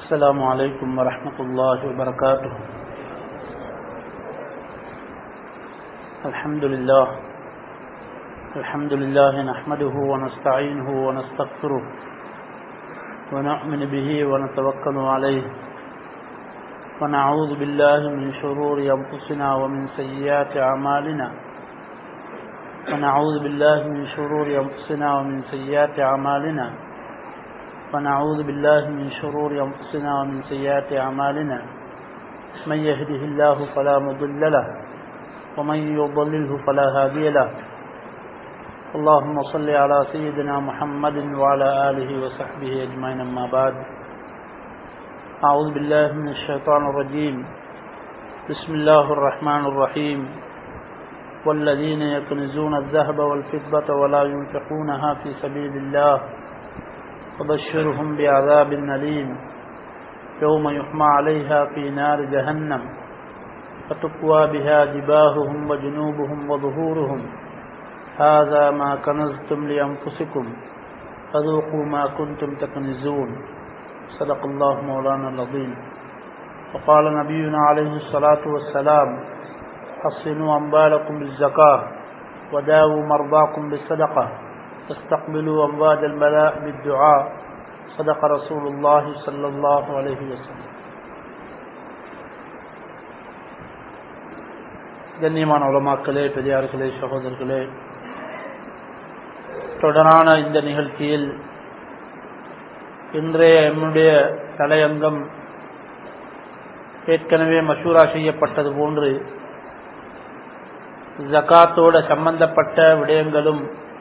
السلام عليكم ورحمة الله وبركاته الحمد لله الحمد لله نحمده ونستعينه ونستغفره ونؤمن به ونتوكل عليه ونعوذ بالله من شرور أنفسنا ومن سيئات أعمالنا ونعوذ بالله من شرور أنفسنا ومن سيئات أعمالنا ونعوذ بالله من شرور أنفسنا ومن سيئات أعمالنا من يهده الله فلا مضل له ومن يضلله فلا هادي له اللهم صل على سيدنا محمد وعلى آله وصحبه أجمعين أما بعد أعوذ بالله من الشيطان الرجيم بسم الله الرحمن الرحيم والذين يكنزون الذهب والفضة ولا ينفقونها في سبيل الله وبشرهم بعذاب أليم يوم يحمى عليها في نار جهنم فتقوى بها جباههم وجنوبهم وظهورهم هذا ما كنزتم لأنفسكم فذوقوا ما كنتم تكنزون صدق الله مولانا العظيم وقال نبينا عليه الصلاة والسلام حصنوا أموالكم بالزكاة وداووا مرضاكم بالصدقة واستقبلوا أمواج الملاء بالدعاء صدق رسول الله صلى الله عليه وسلم கண்ணியமான உலமாக்களே பெரியார்களே சகோதரர்களே தொடரான இந்த நிகழ்ச்சியில் இன்றைய என்னுடைய தலையங்கம் ஏற்கனவே மசூரா செய்யப்பட்டது போன்று ஜக்காத்தோட சம்பந்தப்பட்ட விடயங்களும்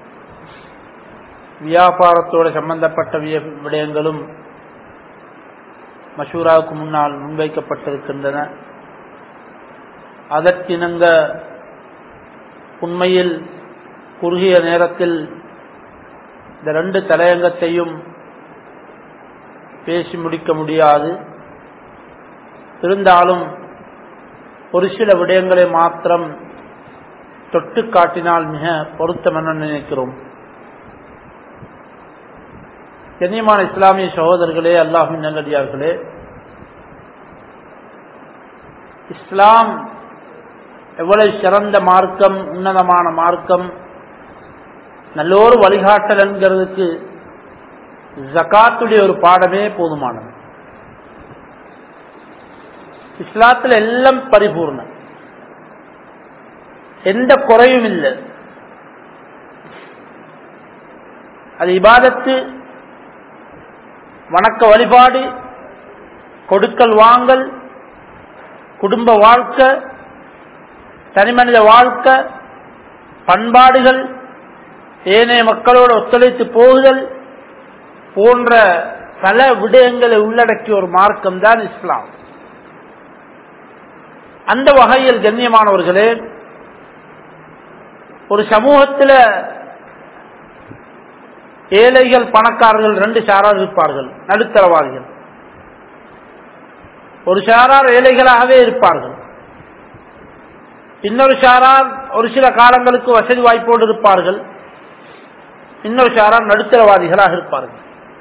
வியாபாரத்தோடு சம்பந்தப்பட்ட விடயங்களும் மஷூராவுக்கு முன்னால் முன்வைக்கப்பட்டிருக்கின்றன அதற்கிணங்க உண்மையில் குறுகிய நேரத்தில் இந்த ரெண்டு தலையங்கத்தையும் பேசி முடிக்க முடியாது இருந்தாலும் ஒரு சில விடயங்களை மாத்திரம் தொட்டு காட்டினால் மிக பொருத்தம் என நினைக்கிறோம் கண்ணியமான இஸ்லாமிய சகோதரர்களே அல்லாஹின் நல்லடியார்களே இஸ்லாம் எவ்வளவு சிறந்த மார்க்கம் உன்னதமான மார்க்கம் நல்லோரு வழிகாட்டல் என்கிறதுக்கு ஜக்காத்துடைய ஒரு பாடமே போதுமானது இஸ்லாத்தில் எல்லாம் பரிபூர்ணம் எந்த குறையும் இல்லை அது இபாதத்து வணக்க வழிபாடு கொடுக்கல் வாங்கல் குடும்ப வாழ்க்கை தனிமனித வாழ்க்கை பண்பாடுகள் ஏனைய மக்களோடு ஒத்துழைத்து போகுதல் போன்ற பல விடயங்களை உள்ளடக்கிய ஒரு மார்க்கம் தான் இஸ்லாம் அந்த வகையில் கண்ணியமானவர்களே ஒரு சமூகத்தில் ஏழைகள் பணக்காரர்கள் ரெண்டு சாரார் இருப்பார்கள் நடுத்தரவாதிகள் ஒரு சாரார் ஏழைகளாகவே இருப்பார்கள் இன்னொரு சாரார் ஒரு சில காலங்களுக்கு வசதி வாய்ப்போடு இருப்பார்கள் இன்னொரு சாரார் நடுத்தரவாதிகளாக இருப்பார்கள்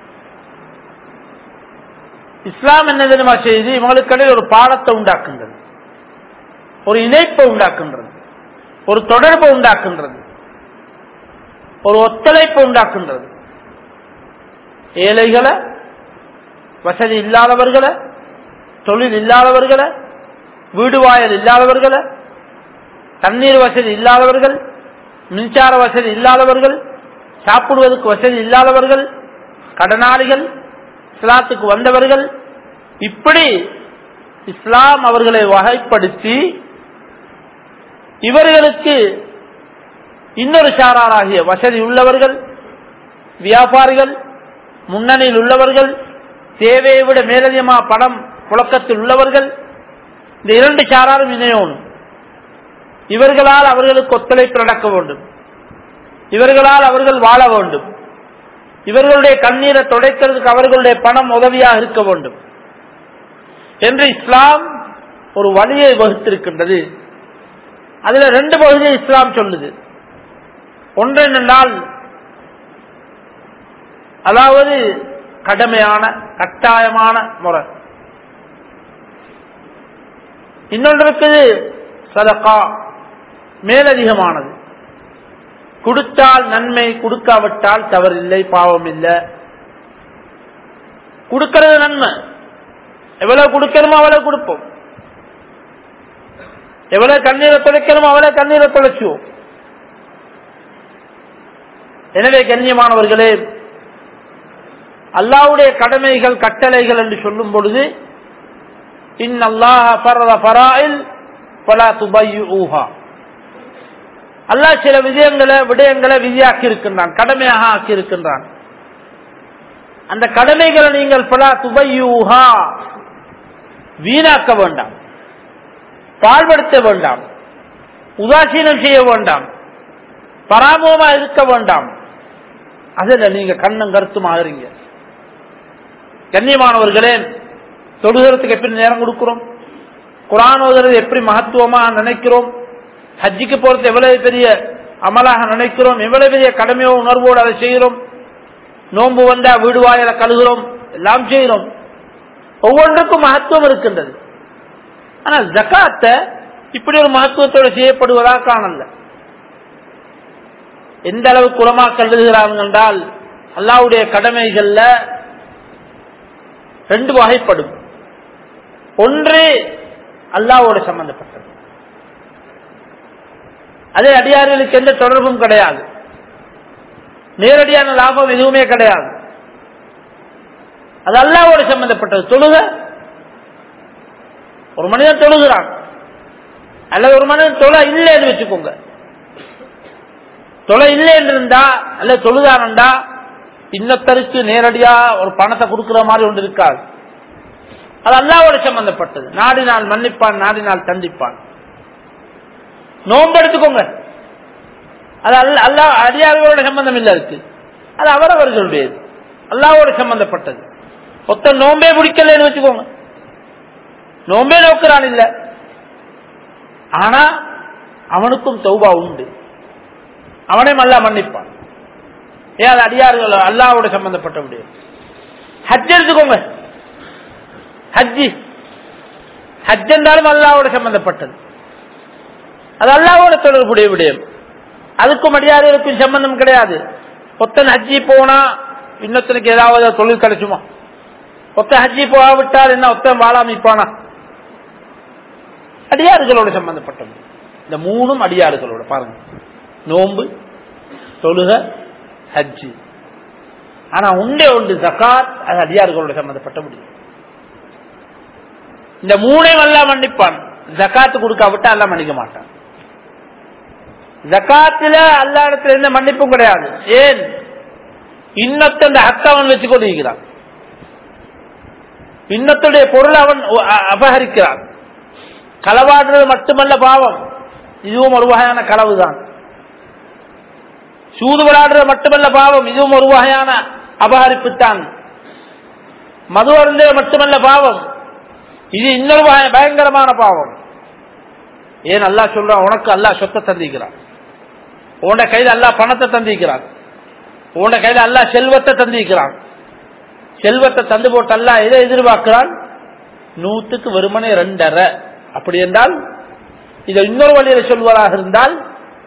இஸ்லாம் என்ன தெரியுமா செய்து இவங்களுக்கிடையே ஒரு பாடத்தை உண்டாக்குன்றது ஒரு இணைப்பை உண்டாக்குன்றது ஒரு தொடர்பை உண்டாக்குன்றது ஒரு ஒத்துழைப்பு உண்டாக்குன்றது ஏழைகளை வசதி இல்லாதவர்களை தொழில் இல்லாதவர்களை வீடு வாயல் இல்லாதவர்களை தண்ணீர் வசதி இல்லாதவர்கள் மின்சார வசதி இல்லாதவர்கள் சாப்பிடுவதற்கு வசதி இல்லாதவர்கள் கடனாளிகள் இஸ்லாத்துக்கு வந்தவர்கள் இப்படி இஸ்லாம் அவர்களை வகைப்படுத்தி இவர்களுக்கு இன்னொரு சாராராகிய வசதி உள்ளவர்கள் வியாபாரிகள் முன்னணியில் உள்ளவர்கள் தேவையை விட மேலதிகமா பணம் புழக்கத்தில் உள்ளவர்கள் இந்த இரண்டு சாராரும் இணையோனும் இவர்களால் அவர்களுக்கு ஒத்துழைப்பு நடக்க வேண்டும் இவர்களால் அவர்கள் வாழ வேண்டும் இவர்களுடைய கண்ணீரை துடைக்கிறதுக்கு அவர்களுடைய பணம் உதவியாக இருக்க வேண்டும் என்று இஸ்லாம் ஒரு வழியை வகுத்திருக்கின்றது அதுல ரெண்டு பகுதியை இஸ்லாம் சொல்லுது ஒன்று என்னென்றால் அதாவது கடமையான கட்டாய கட்டாயமான முறை இன்னொன்று இருக்குது சதகா மேலதிகமானது கொடுத்தால் நன்மை கொடுக்காவிட்டால் தவறில்லை பாவம் இல்லை கொடுக்கிறது நன்மை எவ்வளவு கொடுக்கணுமோ அவ்வளவு கொடுப்போம் எவ்வளவு கண்ணீரை தொலைக்கணுமோ அவ்வளவு கண்ணீரை தொலைச்சுவோம் எனவே கண்ணியமானவர்களே அல்லாவுடைய கடமைகள் கட்டளைகள் என்று சொல்லும் பொழுது இன் அல்லாஹ் சில விஜயங்களை விடயங்களை விதியாக்கி இருக்கின்றான் கடமையாக ஆக்கி இருக்கின்றான் அந்த கடமைகளை நீங்கள் பலா துபையூஹா வீணாக்க வேண்டாம் பாழ்படுத்த வேண்டாம் உதாசீனம் செய்ய வேண்டாம் பராமோமா இருக்க வேண்டாம் அதுல நீங்க கண்ணும் கருத்துமா இருங்க கண்ணியமானவர்களே தொழுகிறதுக்கு எப்படி நேரம் கொடுக்கிறோம் குரான் ஓதுறது எப்படி மகத்துவமா நினைக்கிறோம் ஹஜ்ஜிக்கு போறது எவ்வளவு பெரிய அமலாக நினைக்கிறோம் எவ்வளவு பெரிய கடமையோ உணர்வோடு அதை செய்கிறோம் நோன்பு வந்தா வீடு வாயில கழுகிறோம் எல்லாம் செய்கிறோம் ஒவ்வொன்றுக்கும் மகத்துவம் இருக்கின்றது ஆனா ஜக்காத்த இப்படி ஒரு மகத்துவத்தோடு செய்யப்படுவதாக காணல எந்த அளவு குலமா கருதுகிறார்கள் என்றால் அல்லாவுடைய கடமைகள்ல ரெண்டு வகைப்படும் ஒன்று அல்லாவோட சம்பந்தப்பட்டது அதே அடியார்களுக்கு எந்த தொடர்பும் கிடையாது நேரடியான லாபம் எதுவுமே கிடையாது அது அல்லாவோட சம்பந்தப்பட்டது தொழுக ஒரு மனிதன் தொழுகிறான் அல்லது ஒரு மனிதன் தொலை இல்லைன்னு வச்சுக்கோங்க தொலை இல்லைன்னு இருந்தா அல்ல தொழுதானண்டா இன்னத்தருக்கு நேரடியா ஒரு பணத்தை கொடுக்கிற மாதிரி ஒன்று இருக்காது அது அல்லாவோட சம்பந்தப்பட்டது நாடினால் மன்னிப்பான் நாடினால் தண்டிப்பான் நோன்பு எடுத்துக்கோங்க அது அல்ல அல்லா அடியார்களோட சம்பந்தம் இல்ல இருக்கு அது அவரவர்களுடையது அல்லாவோட சம்பந்தப்பட்டது ஒத்த நோம்பே பிடிக்கலன்னு வச்சுக்கோங்க நோம்பே நோக்கிறான் இல்ல ஆனா அவனுக்கும் தௌபா உண்டு அவனையும் அல்லா மன்னிப்பான் ஏன் அது அடியார்கள் அல்லாவோட சம்பந்தப்பட்ட முடியும் ஹஜ் எடுத்துக்கோங்க ஹஜ்ஜி ஹஜ் என்றாலும் அல்லாவோட சம்பந்தப்பட்டது அது அல்லாவோட தொடர்புடைய விடயம் அதுக்கும் அடியார்களுக்கும் சம்பந்தம் கிடையாது ஒத்தன் ஹஜ்ஜி போனா இன்னொத்தனுக்கு ஏதாவது தொழில் கிடைச்சுமா ஒத்த ஹஜ்ஜி போகாவிட்டால் என்ன ஒத்தன் வாழாமிப்பானா அடியாறுகளோட சம்பந்தப்பட்டது இந்த மூணும் அடியாறுகளோட பாருங்க நோன்பு தொழுக ஹஜ்ஜி ஆனா உண்டே உண்டு ஜக்காத் அது அடியார்களோட சம்பந்தப்பட்ட முடியும் இந்த மூணையும் எல்லாம் மன்னிப்பான் ஜக்காத்து கொடுக்காவிட்டா எல்லாம் மன்னிக்க மாட்டான் ஜக்காத்துல அல்லா இடத்துல எந்த மன்னிப்பும் கிடையாது ஏன் இன்னத்த அந்த ஹக்க அவன் வச்சு கொண்டிருக்கிறான் இன்னத்துடைய பொருள் அவன் அபகரிக்கிறான் களவாடுறது மட்டுமல்ல பாவம் இதுவும் ஒரு வகையான களவுதான் சூது விளையாடுறது மட்டுமல்ல பாவம் இதுவும் ஒரு வகையான அபகரிப்பு தான் மது அருந்தது மட்டுமல்ல பாவம் இது இன்னொரு பயங்கரமான பாவம் ஏன் அல்லா சொல்றான் உனக்கு அல்லா சொத்தை தந்திக்கிறான் உன்ட கையில் அல்லா பணத்தை தந்திக்கிறான் உன்ட கையில் அல்லா செல்வத்தை தந்திக்கிறான் செல்வத்தை தந்து போட்டு அல்லா எதை எதிர்பார்க்கிறான் நூத்துக்கு வெறுமனே ரெண்டரை அப்படி என்றால் இதை இன்னொரு வழியில சொல்வதாக இருந்தால்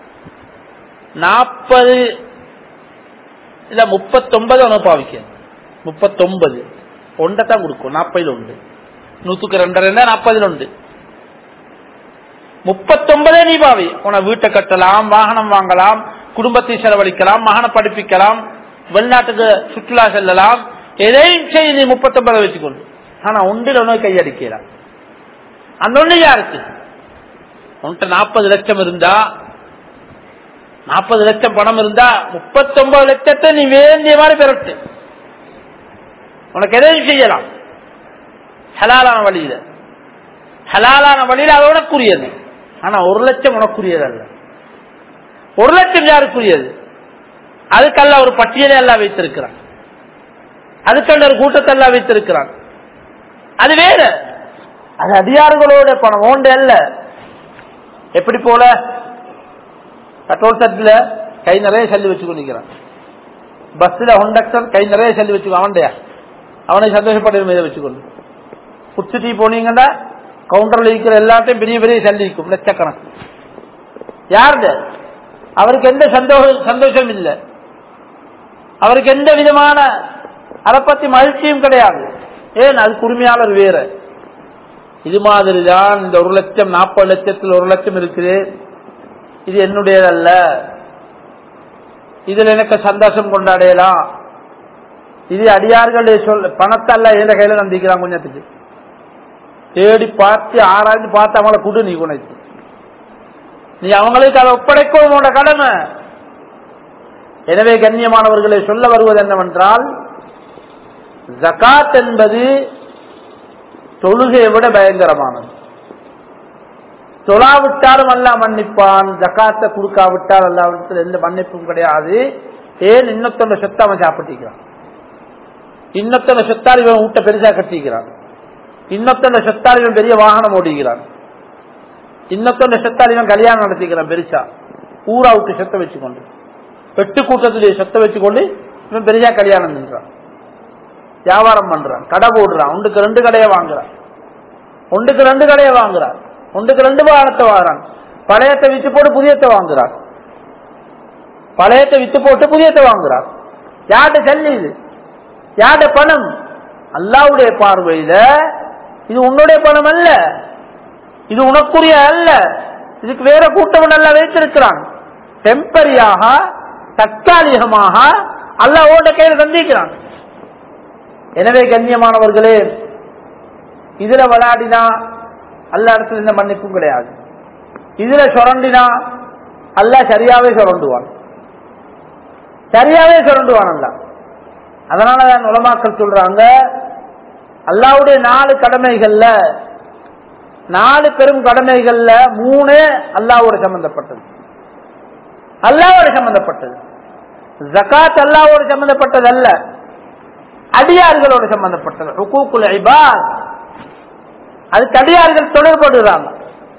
நாற்பது இல்ல முப்பத்தொன்பது அனுப்பாவிக்க முப்பத்தொன்பது ஒன்றை தான் கொடுக்கும் நாற்பதில் உண்டு நூத்துக்கு ரெண்டரை நாற்பதில் உண்டு முப்பத்தொன்பதே நீ பாவி உன வீட்டை கட்டலாம் வாகனம் வாங்கலாம் குடும்பத்தை செலவழிக்கலாம் மகனை படிப்பிக்கலாம் வெளிநாட்டுக்கு சுற்றுலா செல்லலாம் எதையும் செய்ய நீ முப்பத்தொன்பதை வச்சுக்கொண்டு ஆனா ஒன்றில் உணவு கையடிக்கலாம் அந்த ஒண்ணு யாருக்கு உன்கிட்ட நாற்பது லட்சம் இருந்தா நாற்பது லட்சம் பணம் இருந்தா முப்பத்தொன்பது லட்சத்தை நீ வேண்டிய மாதிரி பெறட்டு உனக்கு எதையும் செய்யலாம் ஹலாலான வழியில ஹலாலான வழியில அது உனக்குரியது ஆனா ஒரு லட்சம் உனக்குரியது அல்ல ஒரு லட்சம் யாருக்குரியது அதுக்கல்ல ஒரு பட்டியலை எல்லாம் வைத்திருக்கிறான் அதுக்கல்ல ஒரு கூட்டத்தை எல்லாம் வைத்திருக்கிறான் அது வேற அது அதிகாரிகளோட பணம் ஓண்டு அல்ல எப்படி போல பெட்ரோல் சட்டில கை நிறைய சல்லி வச்சு கொண்டிருக்கிறான் பஸ்ல கண்டக்டர் கை நிறைய சல்லி வச்சு அவன்டையா அவனை சந்தோஷப்படுற இதை வச்சுக்கொண்டு புடிச்சிட்டு போனீங்கன்னா கவுண்டர்ல இருக்கிற எல்லாத்தையும் பெரிய பெரிய சந்திக்கும் லட்சக்கணக்கு யாருது அவருக்கு எந்த சந்தோஷம் சந்தோஷம் இல்லை அவருக்கு எந்த விதமான அதை பத்தி மகிழ்ச்சியும் கிடையாது ஏன் அது உரிமையாளர் வேற இது மாதிரி தான் இந்த ஒரு லட்சம் நாற்பது லட்சத்தில் ஒரு லட்சம் இருக்குது இது என்னுடையதல்ல இதுல எனக்கு சந்தோஷம் கொண்டாடையலாம் இது அடியார்கள் சொல் பணத்தல்ல எந்த கையில நந்திக்கிறான் கொஞ்சத்துக்கு தேடி பார்த்து ஆராய்ந்து பார்த்து அவங்கள குடு நீ குணைத்து நீ அவங்களுக்கு அதை ஒப்படைக்கும் உன்னோட கடமை எனவே கண்ணியமானவர்களை சொல்ல வருவது என்னவென்றால் ஜகாத் என்பது தொழுகையை விட பயங்கரமானது தொழாவிட்டாலும் அல்லா மன்னிப்பான் ஜக்காத்தை கொடுக்காவிட்டால் அல்லாவிடத்தில் எந்த மன்னிப்பும் கிடையாது ஏன் இன்னொத்தொண்ட சொத்தை அவன் சாப்பிட்டிருக்கிறான் இன்னொத்தொண்ட சொத்தால் இவன் ஊட்ட பெருசா கட்டிக்கிறான் இன்னொத்தொண்ட சொத்தால் இவன் பெரிய வாகனம் ஓடுகிறான் இன்னொத்தொண்ட சொத்தால் இவன் கல்யாணம் நடத்திக்கிறான் பெருசா ஊரா விட்டு சொத்தை வச்சுக்கொண்டு வெட்டு கூட்டத்திலேயே சொத்தை வச்சுக்கொண்டு இவன் பெரியா கல்யாணம் நின்றான் வியாபாரம் பண்றான் கடை போடுறான் ஒன்றுக்கு ரெண்டு கடையை வாங்குறான் ஒன்றுக்கு ரெண்டு கடையை வாங்குறான் ஒன்றுக்கு ரெண்டு வாகனத்தை வாங்குறான் பழையத்தை வித்து போட்டு புதியத்தை வாங்குறான் பழையத்தை வித்து போட்டு புதியத்தை வாங்குறான் யார்கிட்ட செல்லி இது யார்கிட்ட பணம் அல்லாவுடைய பார்வையில இது உன்னுடைய பணம் அல்ல இது உனக்குரிய அல்ல இதுக்கு வேற கூட்டம் நல்லா வைத்திருக்கிறான் டெம்பரியாக தற்காலிகமாக அல்லாவோட கையில் சந்திக்கிறான் எனவே கண்ணியமானவர்களே இதுல விளையாடினா அல்ல இடத்துல இந்த மன்னிப்பும் கிடையாது இதுல சுரண்டினா அல்ல சரியாவே சுரண்டுவான் சரியாவே சுரண்டுவான் அல்ல அதனாலதான் உலமாக்கள் சொல்றாங்க அல்லாவுடைய நாலு கடமைகள்ல நாலு பெரும் கடமைகள்ல மூணு அல்லாவோட சம்பந்தப்பட்டது அல்லாவோட சம்பந்தப்பட்டது ஜகாத் அல்லாவோட சம்பந்தப்பட்டது அல்ல அடியார்களோட சம்பந்தப்பட்டது ருக்கூக்குல் இபாத் அதுக்கு அடியார்கள் தொடர்படுறாங்க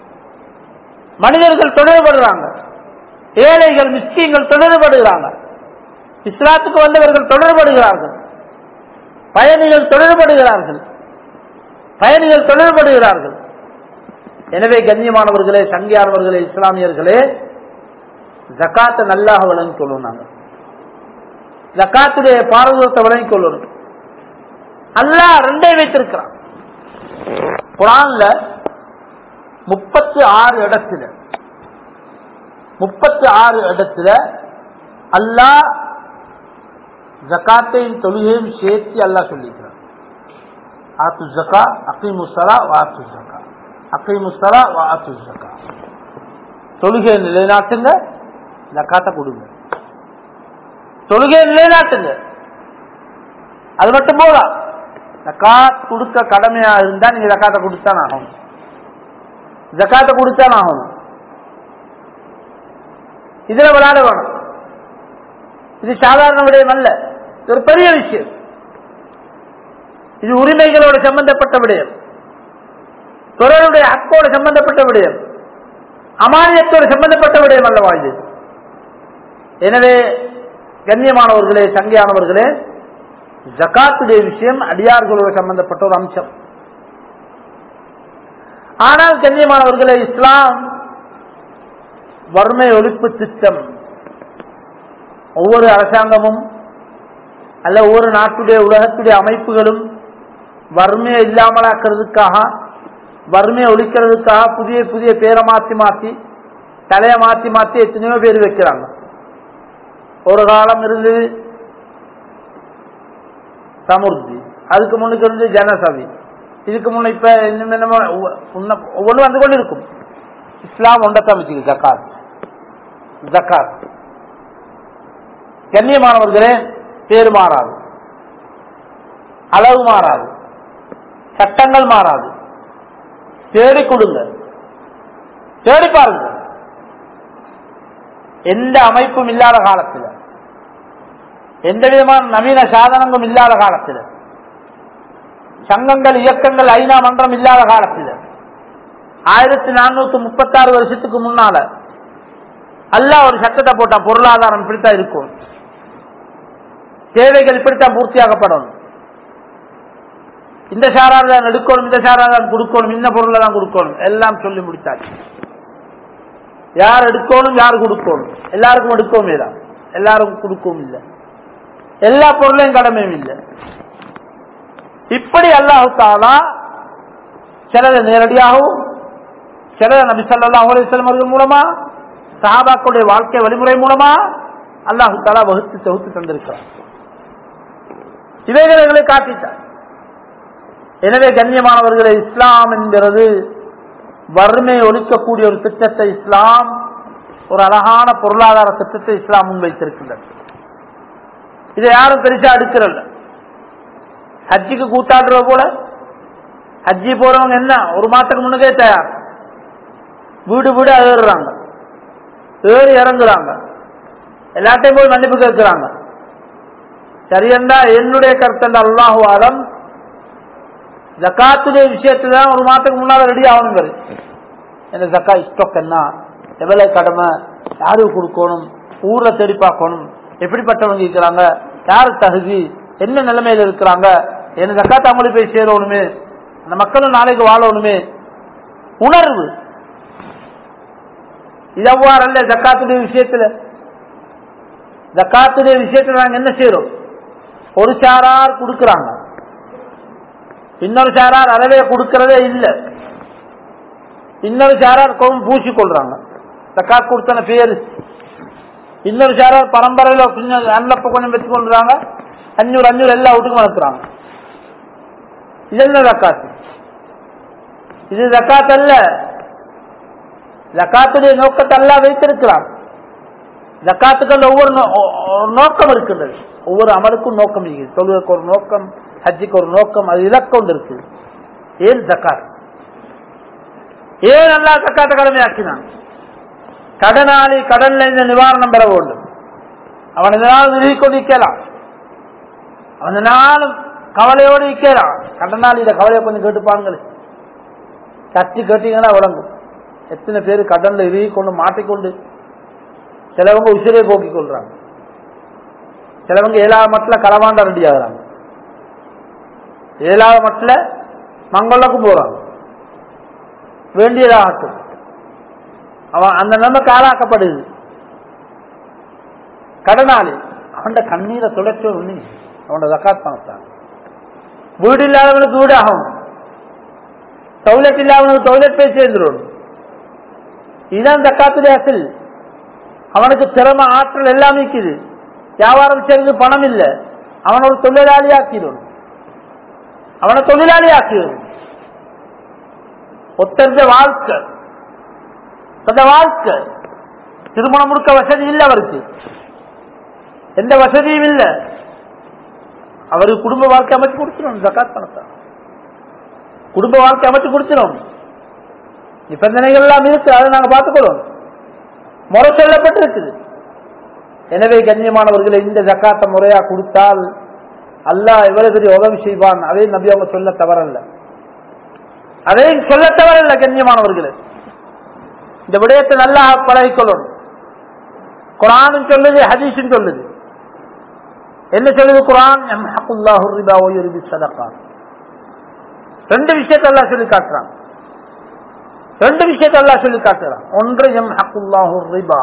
மனிதர்கள் தொடர்படுறாங்க ஏழைகள் மிஸ்கீங்கள் தொடர்படுகிறாங்க இஸ்லாத்துக்கு வந்தவர்கள் தொடர்படுகிறார்கள் பயணிகள் தொடர்படுகிறார்கள் பயணிகள் தொடர்படுகிறார்கள் எனவே கண்ணியமானவர்களே சங்கியானவர்களே இஸ்லாமியர்களே ஜக்காத்தை நல்லாக வழங்கி கொள்ளணும் நாங்க ஜக்காத்துடைய பாரதூரத்தை வழங்கி கொள்ளணும் அல்லாஹ் ரெண்டே வைத்திருக்கிறான் குரான்ல முப்பத்தி ஆறு இடத்துல முப்பத்தி ஆறு இடத்துல அல்லாஹ் ஜக்காத்தையும் தொழுகையும் சேர்த்து அல்லாஹ் சொல்லிக்கிறான் ஆத்து ஜக்கா அக்கிமுசலா வாத்து ஜக்கா அக்கிமுசலா வாத்து ஜக்கா தொழுகையை நிலைநாட்டுங்க ஜக்காத்தை கொடுங்க தொழுகையை நிலைநாட்டுங்க அது மட்டும் போதா ஜக்காத் கொடுக்க கடமையா இருந்தா நீங்க ஜக்காத்தை கொடுத்தான் ஆகணும் ஜக்காத்தை கொடுத்தான் ஆகணும் இதுல விளையாட வேணும் இது சாதாரண விடயம் அல்ல இது ஒரு பெரிய விஷயம் இது உரிமைகளோட சம்பந்தப்பட்ட விடயம் தொடருடைய ஹக்கோட சம்பந்தப்பட்ட விடயம் அமானியத்தோடு சம்பந்தப்பட்ட விடயம் அல்லவா இது எனவே கண்ணியமானவர்களே சங்கியானவர்களே ஜக்காத்துடைய விஷயம் அடியார்களோடு சம்பந்தப்பட்ட ஒரு அம்சம் ஆனால் கண்ணியமானவர்களே இஸ்லாம் வறுமை ஒழிப்பு திட்டம் ஒவ்வொரு அரசாங்கமும் அல்ல ஒவ்வொரு நாட்டுடைய உலகத்துடைய அமைப்புகளும் வறுமையை இல்லாமலாக்குறதுக்காக வறுமையை ஒழிக்கிறதுக்காக புதிய புதிய பேரை மாத்தி மாத்தி தலையை மாத்தி மாத்தி எத்தனையோ பேர் வைக்கிறாங்க ஒரு காலம் இருந்தது சமுர்த்தி அதுக்கு முன்னுக்கு இருந்து ஜனசபி இதுக்கு முன்ன இப்ப இன்னும் என்னமோ ஒவ்வொன்று வந்து கொண்டு இருக்கும் இஸ்லாம் ஒன்றத்தான் வச்சுக்கு ஜக்காத் ஜக்காத் கண்ணியமானவர்களே பேர் மாறாது அளவு மாறாது சட்டங்கள் மாறாது தேடி கொடுங்க தேடி பாருங்க எந்த அமைப்பும் இல்லாத காலத்தில் எந்த விதமான நவீன சாதனங்களும் இல்லாத காலத்தில் சங்கங்கள் இயக்கங்கள் ஐநா மன்றம் இல்லாத காலத்தில் ஆயிரத்தி நானூத்தி முப்பத்தி ஆறு வருஷத்துக்கு முன்னால அல்ல ஒரு சட்டத்தை போட்டான் பொருளாதாரம் இப்படித்தான் இருக்கும் தேவைகள் இப்படித்தான் பூர்த்தியாகப்படணும் இந்த சாரார் தான் எடுக்கணும் இந்த சாரார் தான் கொடுக்கணும் இந்த பொருளை தான் கொடுக்கணும் எல்லாம் சொல்லி முடித்தாச்சு யார் எடுக்கணும் யார் கொடுக்கணும் எல்லாருக்கும் எடுக்கவும் தான் எல்லாருக்கும் கொடுக்கவும் இல்லை எல்லா பொருளையும் கடமையும் இல்லை இப்படி அல்லாஹு தாலா சிலதை நேரடியாகவும் சிலதை நபி சல்லா அலிஸ்லம் அவர்கள் மூலமா சஹாபாக்களுடைய வாழ்க்கை வழிமுறை மூலமா அல்லாஹு தாலா வகுத்து தொகுத்து தந்திருக்கிறார் இவைகளை காட்டிட்டார் எனவே கண்ணியமானவர்களை இஸ்லாம் என்கிறது வறுமையை ஒழிக்கக்கூடிய ஒரு திட்டத்தை இஸ்லாம் ஒரு அழகான பொருளாதார திட்டத்தை இஸ்லாம் முன்வைத்திருக்கின்றது இதை யாரும் பெருசா எடுக்கிறல்ல ஹஜ்ஜிக்கு கூத்தாடுற போல ஹஜ்ஜி போறவங்க என்ன ஒரு மாசத்துக்கு முன்னதே தயார் வீடு வீடு ஏறுறாங்க ஏறி இறங்குறாங்க எல்லாத்தையும் போய் மன்னிப்பு கேட்கிறாங்க சரியண்டா என்னுடைய கருத்தண்ட அல்லாஹு ஆலம் ஜக்காத்துடைய விஷயத்துல தான் ஒரு மாதத்துக்கு முன்னால ரெடி ஆகணும் இந்த ஜக்கா ஸ்டாக் என்ன எவ்வளவு கடமை யாருக்கு கொடுக்கணும் ஊர்ல தேடி பார்க்கணும் எப்படிப்பட்டவங்க இருக்கிறாங்க யாரு தகுதி என்ன நிலைமையில இருக்கிறாங்க என்ன ஜக்காத்து அவங்களுக்கு போய் சேரணுமே அந்த மக்களும் நாளைக்கு வாழணுமே உணர்வு இது அவ்வாறு அல்ல ஜக்காத்துடைய விஷயத்துல ஜக்காத்துடைய விஷயத்துல நாங்க என்ன செய்யறோம் ஒரு சாரார் கொடுக்கறாங்க இன்னொரு சாரார் அறவே கொடுக்கறதே இல்லை இன்னொரு சாரார் கோபம் பூசி கொள்றாங்க ஜக்காத் கொடுத்தன பேரு இன்னொரு சாரார் பரம்பரையில கொஞ்சம் அன்னப்ப கொஞ்சம் வச்சு கொள்றாங்க அஞ்சூறு அஞ்சூறு எல்லா வீட்டுக்கும் வளர்க்குறாங்க இது என்ன ஜக்காத்து இது ஜக்காத் அல்ல ஜக்காத்துடைய நோக்கத்தை எல்லாம் வைத்திருக்கிறான் ஜக்காத்துக்கள் ஒவ்வொரு நோக்கம் இருக்கின்றது ஒவ்வொரு அமலுக்கும் நோக்கம் இருக்குது தொழுகைக்கு ஒரு நோக்கம் ஹஜ்ஜிக்கு ஒரு நோக்கம் அது இலக்கம் இருக்கு ஏன் ஜக்காத் ஏன் அல்லா ஜக்காத்த கடமையாக்கினான் கடனாளி கடன்ல இந்த நிவாரணம் பெற வேண்டும் அவன் இதனால் நிறுவி கொண்டு நிற்கலாம் அவன் நாளும் கவலையோடு நிற்கலாம் கடனாளி இதை கவலையை கொஞ்சம் கேட்டுப்பாங்களே கத்தி கேட்டீங்கன்னா விளங்கும் எத்தனை பேர் கடன்ல இறுகி கொண்டு மாட்டிக்கொண்டு சிலவங்க உசிரை போக்கிக் கொள்றாங்க சிலவங்க ஏழாவது மட்டில் களவாண்ட ரெடி ஆகுறாங்க ஏழாவது மட்டில் மங்களக்கும் போறாங்க வேண்டியதாகட்டும் அவன் அந்த நிலைமை காலாக்கப்படுது கடனாளி அவன் கண்ணீரை தொடர்ச்சி ஒண்ணு அவனோட ஜக்காத் பணத்தான் வீடு இல்லாதவனுக்கு வீடு ஆகும் டொய்லெட் இல்லாதவனுக்கு டொய்லெட் போய் சேர்ந்துடும் இதுதான் ஜக்காத்துடைய அசில் அவனுக்கு திறமை ஆற்றல் எல்லாம் இருக்குது வியாபாரம் செய்வது பணம் இல்ல அவன் ஒரு தொழிலாளி ஆக்கிடும் அவனை தொழிலாளி ஆக்கிடும் ஒத்தந்த வாழ்க்கை அந்த வாழ்க்கை திருமணம் முடுக்க வசதி இல்லை அவருக்கு எந்த வசதியும் இல்லை அவருக்கு குடும்ப வாழ்க்கை அமைச்சு கொடுத்துரும் ஜக்காத் பணத்தை குடும்ப வாழ்க்கை அமைச்சு கொடுத்துரும் நிபந்தனைகள் எல்லாம் இருக்கு அதை நாங்க பார்த்துக்கொள்ளும் முறை சொல்லப்பட்டிருக்குது எனவே கண்ணியமானவர்களை இந்த ஜக்காத்த முறையா கொடுத்தால் அல்லாஹ் எவ்வளவு பெரிய உதவி செய்வான் அதே நபி அவங்க சொல்ல தவறல்ல அதையும் சொல்ல தவறல்ல கண்ணியமானவர்களே இந்த விடயத்தை நல்லா பழகிக்கொள்ளணும் குரானும் சொல்லுது ஹதீஸும் சொல்லுது என்ன சொல்லுது குரான் ரெண்டு விஷயத்தை எல்லாம் சொல்லி காட்டுறான் ரெண்டு விஷயத்தை எல்லாம் சொல்லி காட்டுறான் ஒன்று எம் ஹக்குல்லாஹு ரிபா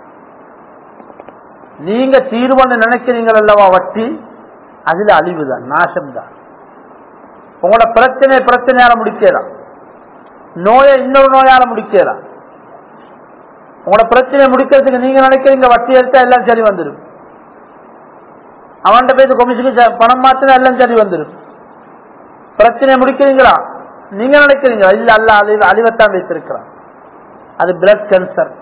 நீங்க தீர்வன்னு நினைக்கிறீங்க அல்லவா வட்டி அதுல அழிவுதான் நாசம்தான் உங்களோட பிரச்சனை பிரச்சனையால முடிக்கலாம் நோயை இன்னொரு நோயால முடிக்கலாம் உங்களோட பிரச்சனையை முடிக்கிறதுக்கு நீங்க நினைக்கிறீங்க வட்டி எடுத்தா எல்லாம் சரி வந்துடும் அவன்கிட்ட போய் கொமிஷனுக்கு பணம் மாத்தினா எல்லாம் சரி வந்துடும் பிரச்சனையை முடிக்கிறீங்களா நீங்க நினைக்கிறீங்க இல்ல அல்ல அழிவு அழிவத்தான் வைத்திருக்கிறான் அது பிளட் கேன்சர்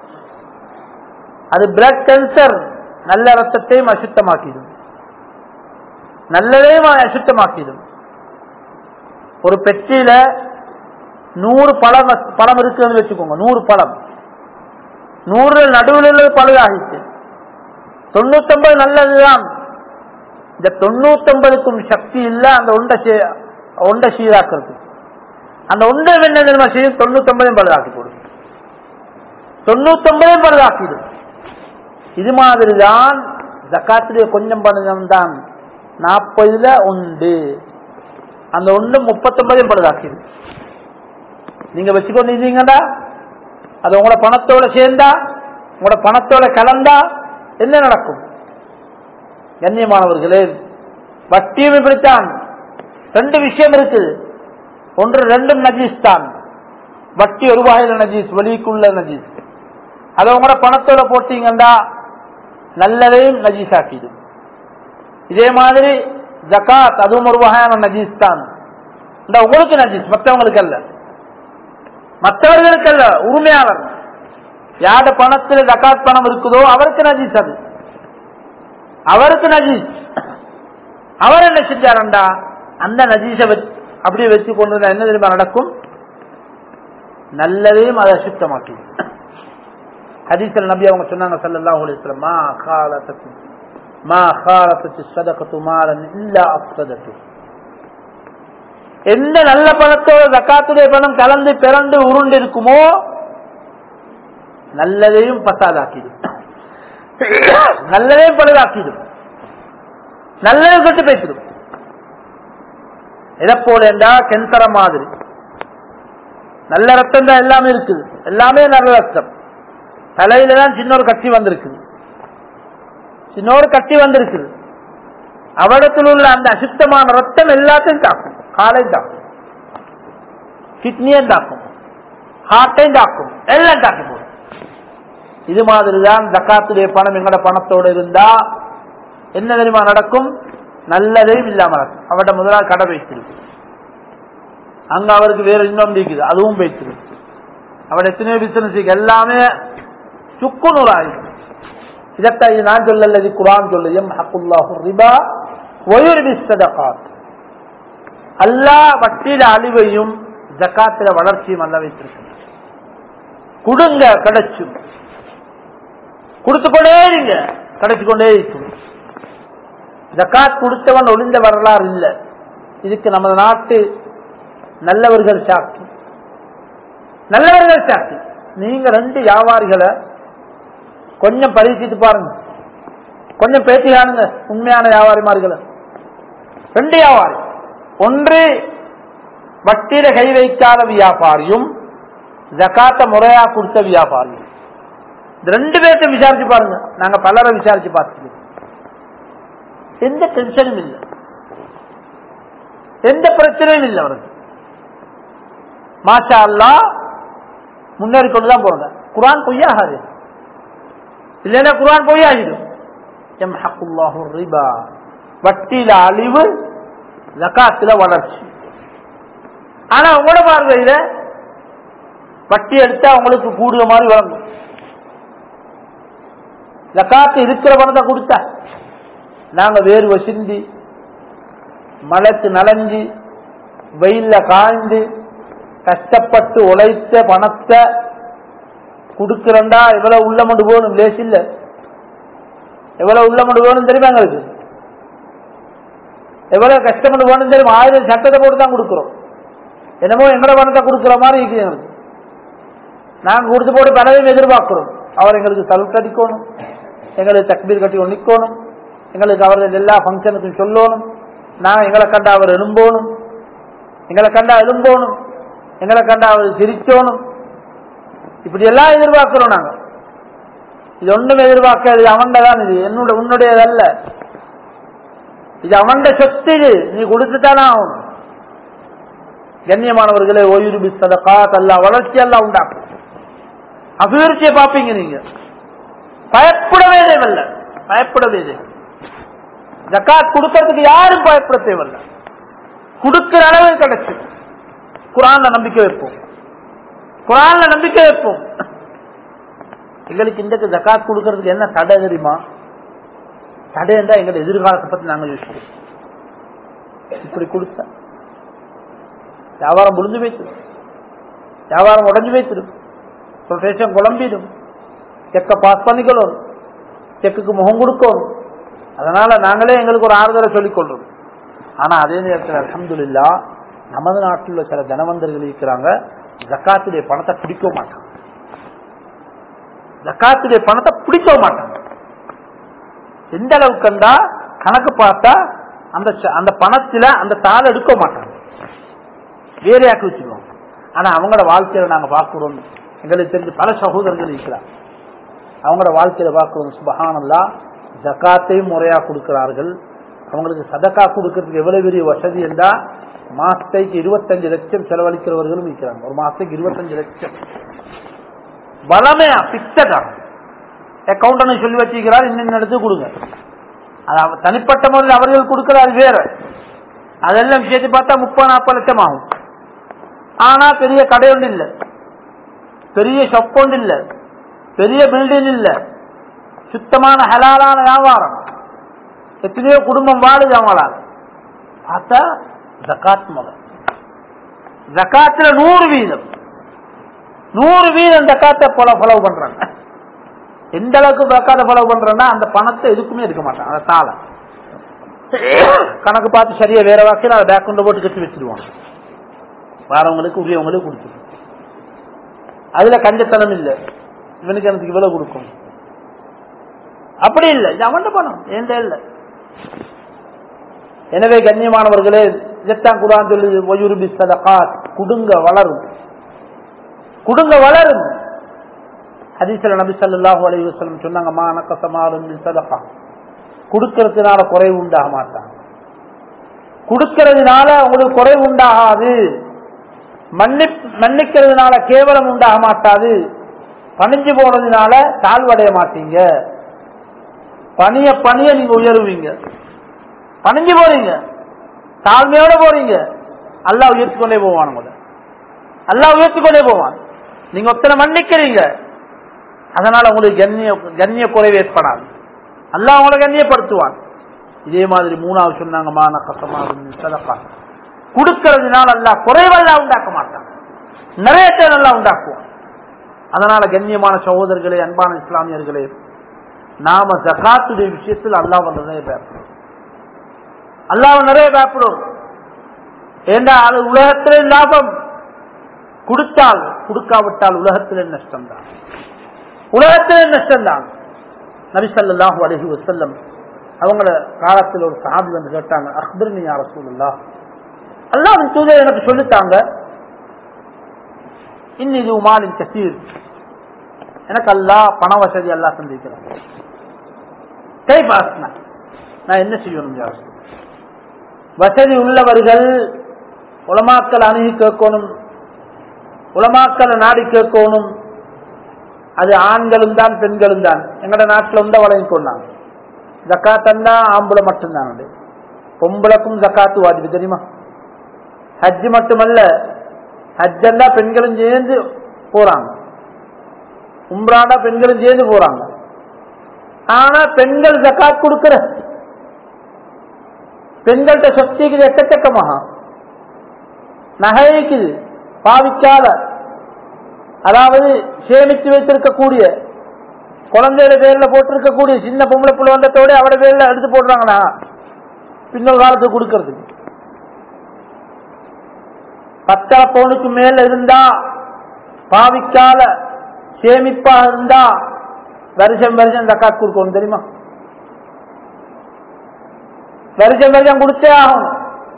அது பிளட் கேன்சர் நல்ல ரத்தத்தையும் அசுத்தமாக்கிடும் நல்லதையும் அசுத்தமாக்கிடும் ஒரு பெட்டியில நூறு பழம் பழம் இருக்குன்னு வச்சுக்கோங்க நூறு பழம் நூறு நடுவில் உள்ளது பழுதாகிச்சு தொண்ணூத்தொன்பது நல்லதுதான் இந்த தொண்ணூத்தொன்பதுக்கும் சக்தி இல்ல அந்த உண்டை ஒண்டை சீராக்குறது அந்த ஒன்றை என்ன தெரியுமா செய்யும் தொண்ணூத்தொன்பதையும் பழுதாக்கி போடும் தொண்ணூத்தொன்பதையும் பழுதாக்கிடும் இது மாதிரிதான் ஜக்காத்துடைய கொஞ்சம் பணம் தான் நாற்பதுல உண்டு அந்த ஒன்று முப்பத்தொன்பதையும் பழுதாக்கிது நீங்க வச்சுக்கொண்டிருந்தீங்கடா அது உங்களோட பணத்தோட சேர்ந்தா உங்களோட பணத்தோட கலந்தா என்ன நடக்கும் கண்ணியமானவர்களே வட்டியும் இப்படித்தான் ரெண்டு விஷயம் இருக்குது ஒன்று ரெண்டும் நஜீஸ் தான் வட்டி ஒரு வகையில நஜீஸ் வெளிக்குள்ள நஜீஸ் அதை உங்களோட பணத்தோட போட்டீங்கண்டா நல்லதையும் நஜீஸ் ஆக்கிடும் இதே மாதிரி ஜகாத் அதுவும் ஒரு வகையான நஜீஸ் தான் இந்த உங்களுக்கு நஜீஸ் மற்றவங்களுக்கு அல்ல மற்றவர்களுக்கு அல்ல உரிமையாளர் யார பணத்தில் ஜகாத் பணம் இருக்குதோ அவருக்கு நஜீஸ் அது அவருக்கு நஜீஸ் அவர் என்ன செஞ்சாரண்டா அந்த நஜீஸை அப்படியே வச்சு கொண்டு என்ன தெரியுமா நடக்கும் நல்லதையும் அதை சுத்தமாக்கி ஹதீசல் நபி அவங்க சொன்னாங்க சல்லல்லாஹு அலைஹி வஸல்லம் மா காலத்து மா காலத்து சதகத்து மாலன் இல்லா அஃசதத்து எந்த நல்ல பணத்தோட ஜக்காத்துடைய பணம் கலந்து பிறண்டு உருண்டு இருக்குமோ நல்லதையும் பசாதாக்கிடும் நல்லதையும் பழுதாக்கிடும் நல்லதையும் கட்டு பேசிடும் எதை போல என்றா கென்சர மாதிரி நல்ல ரத்தம் தான் எல்லாமே இருக்குது எல்லாமே நல்ல ரத்தம் தலையில தான் சின்ன ஒரு கட்டி வந்திருக்குது சின்ன ஒரு கட்டி வந்திருக்குது அவடத்தில் உள்ள அந்த அசுத்தமான ரத்தம் எல்லாத்தையும் தாக்கும் காலையும் தாக்கும் கிட்னியும் தாக்கும் ஹார்ட்டையும் தாக்கும் எல்லாம் தாக்கி போடும் இது மாதிரிதான் ஜக்காத்துடைய பணம் எங்கட பணத்தோடு இருந்தா என்ன தெரியுமா நடக்கும் நல்லதையும் இல்லாம நடக்கும் அவட முதலாக கடை வைத்திருக்கு அங்க அவருக்கு வேற இன்னும் இருக்குது அதுவும் வைத்திருக்கு அவட எத்தனையோ பிசினஸ் எல்லாமே சுக்குநூறாயிருக்கு இதத்தான் இது நான் சொல்லல இது குரான் சொல்லுது எம் ஹக்குல்லாஹு ரிபா ஒயுர்பி சதகாத் அல்லாஹ் வட்டியில அழிவையும் ஜக்காத்தில வளர்ச்சியும் அல்ல வைத்திருக்கு கொடுங்க கிடைச்சும் கொடுத்து கொண்டே இருங்க கிடைச்சு கொண்டே இருக்கும் ஜக்காத் கொடுத்தவன் ஒளிந்த வரலாறு இல்லை இதுக்கு நமது நாட்டு நல்லவர்கள் சாட்சி நல்லவர்கள் சாட்சி நீங்க ரெண்டு வியாபாரிகளை கொஞ்சம் பரீட்சித்து பாருங்க கொஞ்சம் பேட்டி காணுங்க உண்மையான வியாபாரிமார்களை ரெண்டு வியாபாரி ஒன்று வட்டியில கை வைக்காத வியாபாரியும் ஜக்காத்த முறையா கொடுத்த வியாபாரியும் இந்த ரெண்டு பேர்த்த விசாரிச்சு பாருங்க நாங்க பலரை விசாரிச்சு பார்த்துக்கோம் எந்த டென்ஷனும் இல்லை எந்த பிரச்சனையும் இல்லை அவருக்கு மாஷா அல்லா முன்னேறி கொண்டுதான் போறாங்க குரான் பொய்யாகாது இல்லைன்னா குரான் பொய்யாகிடும் எம் ஹக்குல்லாஹு ரிபா வட்டியில அழிவு ஜக்காத்துல வளர்ச்சி ஆனா உங்களோட பார்வையில வட்டி எடுத்தா உங்களுக்கு கூடுற மாதிரி வழங்கும் ஜக்காத்து இருக்கிற பணத்தை கொடுத்தா நாங்க வேர்வை சிந்தி மழைக்கு நனைஞ்சு வெயில்ல காய்ந்து கஷ்டப்பட்டு உழைத்த பணத்தை கொடுக்கிறண்டா எவ்வளவு உள்ள மண்டு போகணும் லேஸ் இல்ல எவ்வளவு உள்ள மண்டு போகணும் தெரியுமா எங்களுக்கு எவ்வளவு கஷ்டப்பட்டு போகணும் தெரியுமா ஆயிரம் சட்டத்தை போட்டு தான் கொடுக்குறோம் என்னமோ எங்கட பணத்தை கொடுக்குற மாதிரி இருக்குது எங்களுக்கு நாங்க கொடுத்து போட்டு பலரையும் எதிர்பார்க்கிறோம் அவர் எங்களுக்கு சல்ட் அடிக்கணும் எங்களுக்கு தக்பீர் கட்டி நிற்கணும் எங்களுக்கு அவர்கள் எல்லா ஃபங்க்ஷனுக்கும் சொல்லணும் நான் எங்களை கண்டா அவர் எழும்போணும் எங்களை கண்டா எழும்போணும் எங்களை கண்டா அவர் சிரிக்கணும் இப்படி எல்லாம் எதிர்பார்க்கிறோம் நாங்க இது ஒண்ணும் எதிர்பார்க்காது இது அவன்ட தான் இது என்னோட உன்னுடையதல்ல இது அவன்ட சொத்து இது நீ கொடுத்துட்டானா ஆகணும் கண்ணியமானவர்களே ஓய்வு சதகாத் அல்ல வளர்ச்சி எல்லாம் உண்டாக்கும் அபிவிருத்தியை பார்ப்பீங்க நீங்க பயப்படவே தேவையில்ல பயப்படவே தேவை ஜக்காத் கொடுக்கறதுக்கு யாரும் பயப்பட தேவையில்ல கொடுக்கிற அளவு கிடைச்சு குரான்ல நம்பிக்கை வைப்போம் குரான்ல நம்பிக்கை வைப்போம் எங்களுக்கு இன்றைக்கு ஜக்காத் கொடுக்கறதுக்கு என்ன தடை தெரியுமா தடை என்றா எங்களோட எதிர்காலத்தை பத்தி நாங்க யோசிக்கிறோம் இப்படி கொடுத்தா வியாபாரம் முடிஞ்சு வைத்திரும் வியாபாரம் உடஞ்சு வைத்திரும் ப்ரொஃபேஷன் குழம்பிடும் செக்கை பாஸ் பண்ணிக்கணும் செக்குக்கு முகம் கொடுக்கணும் அதனால நாங்களே எங்களுக்கு ஒரு ஆறுதலை சொல்லிக் கொள்றோம் ஆனா அதே நேரத்தில் அலமதுல்லா நமது நாட்டில் உள்ள சில தனவந்தர்கள் இருக்கிறாங்க ஜக்காத்துடைய பணத்தை பிடிக்க மாட்டாங்க ஜக்காத்துடைய பணத்தை பிடிக்க மாட்டாங்க எந்த அளவுக்குண்டா கணக்கு பார்த்தா அந்த அந்த பணத்துல அந்த தாள் எடுக்க மாட்டாங்க வேறையாக்கி வச்சிருவாங்க ஆனா அவங்களோட வாழ்க்கையில நாங்க பார்க்கிறோம் எங்களுக்கு தெரிஞ்ச பல சகோதரர்கள் இருக்கிறார் அவங்களோட வாழ்க்கையில பார்க்கிறோம் சுபஹானல்லா ஜக்காத்தையும் முறையா கொடுக்கிறார்கள் அவங்களுக்கு சதக்கா கொடுக்கறதுக்கு எவ்வளவு பெரிய வசதி என்றா மாசத்தைக்கு இருபத்தஞ்சு லட்சம் செலவழிக்கிறவர்களும் இருக்கிறாங்க ஒரு மாசத்துக்கு இருபத்தஞ்சு லட்சம் பலமையா பிக்சடா அக்கௌண்ட் சொல்லி வச்சிருக்கிறார் இன்னும் எடுத்து கொடுங்க அது அவ- தனிப்பட்ட முறையில் அவர்கள் கொடுக்கிறார் வேற அதெல்லாம் சேர்த்து பார்த்தா முப்பது நாற்பது லட்சம் ஆகும் ஆனா பெரிய கடை ஒன்று இல்ல பெரிய ஷாப் ஒன்று இல்ல பெரிய பில்டிங் இல்ல சுத்தமான ஹலாலான வியாபாரம் எத்தனையோ குடும்பம் வாழுது அவங்களால பார்த்தா ஜக்காத் முறை ஜக்காத்துல நூறு வீதம் நூறு வீதம் ஜக்காத்தை போல ஃபாலோ பண்றாங்க எந்த அளவுக்கு ஜக்காத்தை ஃபாலோ பண்றேன்னா அந்த பணத்தை எதுக்குமே எடுக்க மாட்டாங்க அந்த தாளை கணக்கு பார்த்து சரியா வேற வாக்கில் அதை பேக் கொண்டு போட்டு கட்டி வச்சிருவாங்க வாரவங்களுக்கு உரியவங்களுக்கு கொடுத்துருவோம் அதுல கஞ்சத்தனம் இல்ல இவனுக்கு எனக்கு இவ்வளவு கொடுக்கும் அப்படி இல்லை இது அவன் பணம் எந்த இல்ல எனவே கண்ணியமானவர்களே இதைத்தான் குரான் சொல்லி ஒயுருபி சதகாத் குடுங்க வளரும் குடுங்க வளரும் ஹதீஸ்ல நபி ஸல்லல்லாஹு அலைஹி வஸல்லம் சொன்னாங்க மா நக்கசமாலும் மின் சதகா கொடுக்கறதுனால குறைவு உண்டாக மாட்டாங்க கொடுக்கறதுனால உங்களுக்கு குறைவு உண்டாகாது மன்னி மன்னிக்கிறதுனால கேவலம் உண்டாக மாட்டாது பணிஞ்சு போனதுனால தாழ்வடைய மாட்டீங்க பணிய பணிய நீங்க உயருவீங்க பணிஞ்சு போறீங்க தாழ்மையோட போறீங்க அல்லாஹ் உயர்த்தி கொண்டே போவான் உங்களை அல்லாஹ் உயர்த்தி கொண்டே போவான் நீங்க ஒத்தனை மன்னிக்கிறீங்க அதனால உங்களுக்கு கண்ணிய கண்ணிய குறைவு ஏற்படாது அல்லாஹ் உங்களை கண்ணியப்படுத்துவான் இதே மாதிரி மூணாவது சொன்னாங்க மான கசமாக சதக்கா கொடுக்கறதுனால அல்லாஹ் குறைவெல்லாம் உண்டாக்க மாட்டான் நிறைய நல்லா உண்டாக்குவான் அதனால கண்ணியமான சகோதரர்களே அன்பான இஸ்லாமியர்களே நாம ஜகாத்துடைய விஷயத்தில் அல்லாஹ் நிறைய பயப்படும் அல்லாஹ் நிறைய பயப்படும் ஏண்டா அது உலகத்திலே லாபம் கொடுத்தால் கொடுக்காவிட்டால் உலகத்திலே நஷ்டம் தான் உலகத்திலே நஷ்டம் தான் நபிசல்லாஹு அலஹி வசல்லம் அவங்கள காலத்தில் ஒரு சாபி வந்து கேட்டாங்க அக்பர்னி யார சூழல்லா அல்லாவின் தூதர் எனக்கு சொல்லித்தாங்க இன்னிது உமாலின் கசீர் எனக்கு அல்லா பண வசதி அல்லா சந்திக்கிறான் கை பாசன நான் என்ன செய்யணும் யார் வசதி உள்ளவர்கள் உலமாக்கள் அணுகி கேட்கணும் உலமாக்களை நாடி கேட்கணும் அது ஆண்களும் தான் பெண்களும் தான் எங்கட நாட்டில் வந்து வழங்கி கொண்டாங்க ஜக்காத்தன்னா ஆம்பளை மட்டும்தான் அது பொம்பளைக்கும் ஜக்காத்து வாஜிபு தெரியுமா ஹஜ் மட்டுமல்ல ஹஜ் எல்லாம் பெண்களும் சேர்ந்து போறாங்க உம்ராடா பெண்களும் சேர்ந்து போறாங்க ஆனா பெண்கள் ஜக்காத் கொடுக்கிற பெண்கள்கிட்ட சொத்திக்குது எக்கச்சக்கமாக நகைக்குது பாவிக்காத அதாவது சேமித்து வைத்திருக்கக்கூடிய குழந்தையோட பேர்ல போட்டிருக்கக்கூடிய சின்ன பொம்பளை புள்ள வந்ததோட அவட பேர்ல எடுத்து போடுறாங்கன்னா பின்னொரு காலத்துக்கு கொடுக்கறதுக்கு பத்தரை பவுனுக்கு மேல இருந்தா பாவிக்கால சேமிப்பா இருந்தா வருஷம் வருஷம் தக்காத் கொடுக்கணும் தெரியுமா வருஷம் வருஷம் கொடுத்தே ஆகும்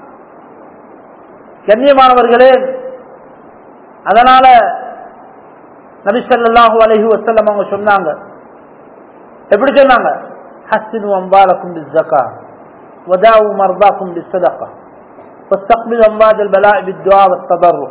கண்ணியமானவர்களே அதனால நபிசல்லாஹு அலஹி வசல்லம் அவங்க சொன்னாங்க எப்படி சொன்னாங்க ஹஸ்தினு அம்பாலக்கும் பிஸ்ஸகா வதாவு மர்தாக்கும் பிஸ்ஸதகா واستقبل أمواج البلاء بالدعاء والتضرع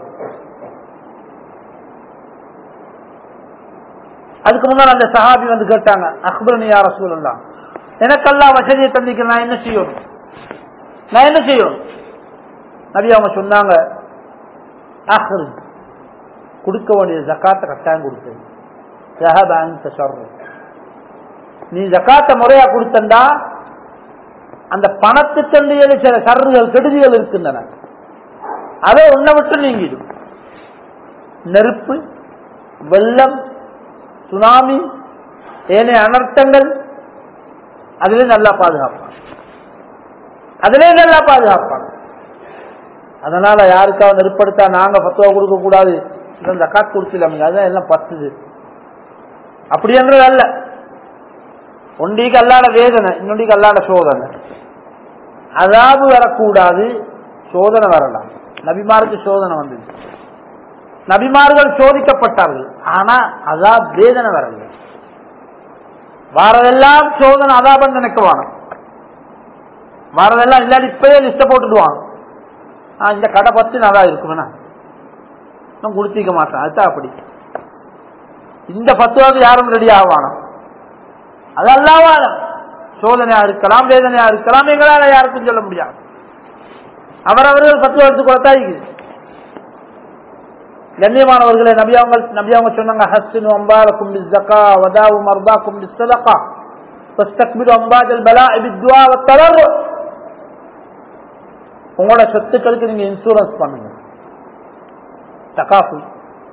அதுக்கு முன்னாடி அந்த சஹாபி வந்து கேட்டாங்க அக்பரனி யார சூழல்லாம் எனக்கெல்லாம் வசதியை தந்திக்க நான் என்ன செய்யணும் நான் என்ன செய்யணும் நபி அவங்க சொன்னாங்க அஹ்ரு கொடுக்க வேண்டிய ஜக்காத்தை கட்டாயம் கொடுத்தது நீ ஜக்காத்த முறையா கொடுத்தண்டா அந்த பணத்துக்கு சில சருகள் கெடுதிகள் இருக்கின்றன அதை உன்னை விட்டு நீங்கிடும் நெருப்பு வெள்ளம் சுனாமி ஏனைய அனர்த்தங்கள் அதிலே நல்லா பாதுகாப்பான் அதிலே நல்லா பாதுகாப்பான் அதனால யாருக்காவது நெருப்படுத்தா நாங்க பத்துவா கொடுக்க கூடாது இந்த காத்து குடிச்சிடலாமுங்க அதுதான் எல்லாம் பத்துது அப்படி என்றது அல்ல ஒண்டிக்கு அல்லாட வேதனை இன்னொண்டிக்கு அல்லாட சோதனை அதாபு வரக்கூடாது சோதனை வரலாம் நபிமாருக்கு சோதனை வந்தது நபிமார்கள் சோதிக்கப்பட்டார்கள் ஆனா அதா வேதனை வரல வாரதெல்லாம் சோதனை அதாபம் நினைக்க வேணும் வாரதெல்லாம் இல்லாட்டி இப்பயே லிஸ்ட போட்டுடுவாங்க ஆ, இந்த கடை பத்து நல்லா இருக்குமெண்ணா நான் குடிச்சிக்க மாட்டேன் அதுதான் அப்படி இந்த பத்துவாவது யாரும் ரெடி ஆவானோ அதெல்லாம் சோதனையா இருக்கலாம் வேதனையா இருக்கலாம் எங்களால யாருக்கும் சொல்ல முடியாது அவரவர்கள் பத்துவா எடுத்து கொடுத்தா இருக்குது கண்ணியமானவர்களே நபியாவங்க நபியாவங்க சொன்னாங்க ஹஸ்ஸினு அம்பாலக்கும் பிஸ்ஸகா வதாவு மர்தாக்கும் பிஸ்ஸதகா ஃபஸ்தக்பிரு அம்பாஜல் பலாஇ பித்துஆ வத்தலர்ரு உங்களோட சொத்துக்களுக்கு நீங்க இன்சூரன்ஸ் பண்ணுங்க தகாஃபுல்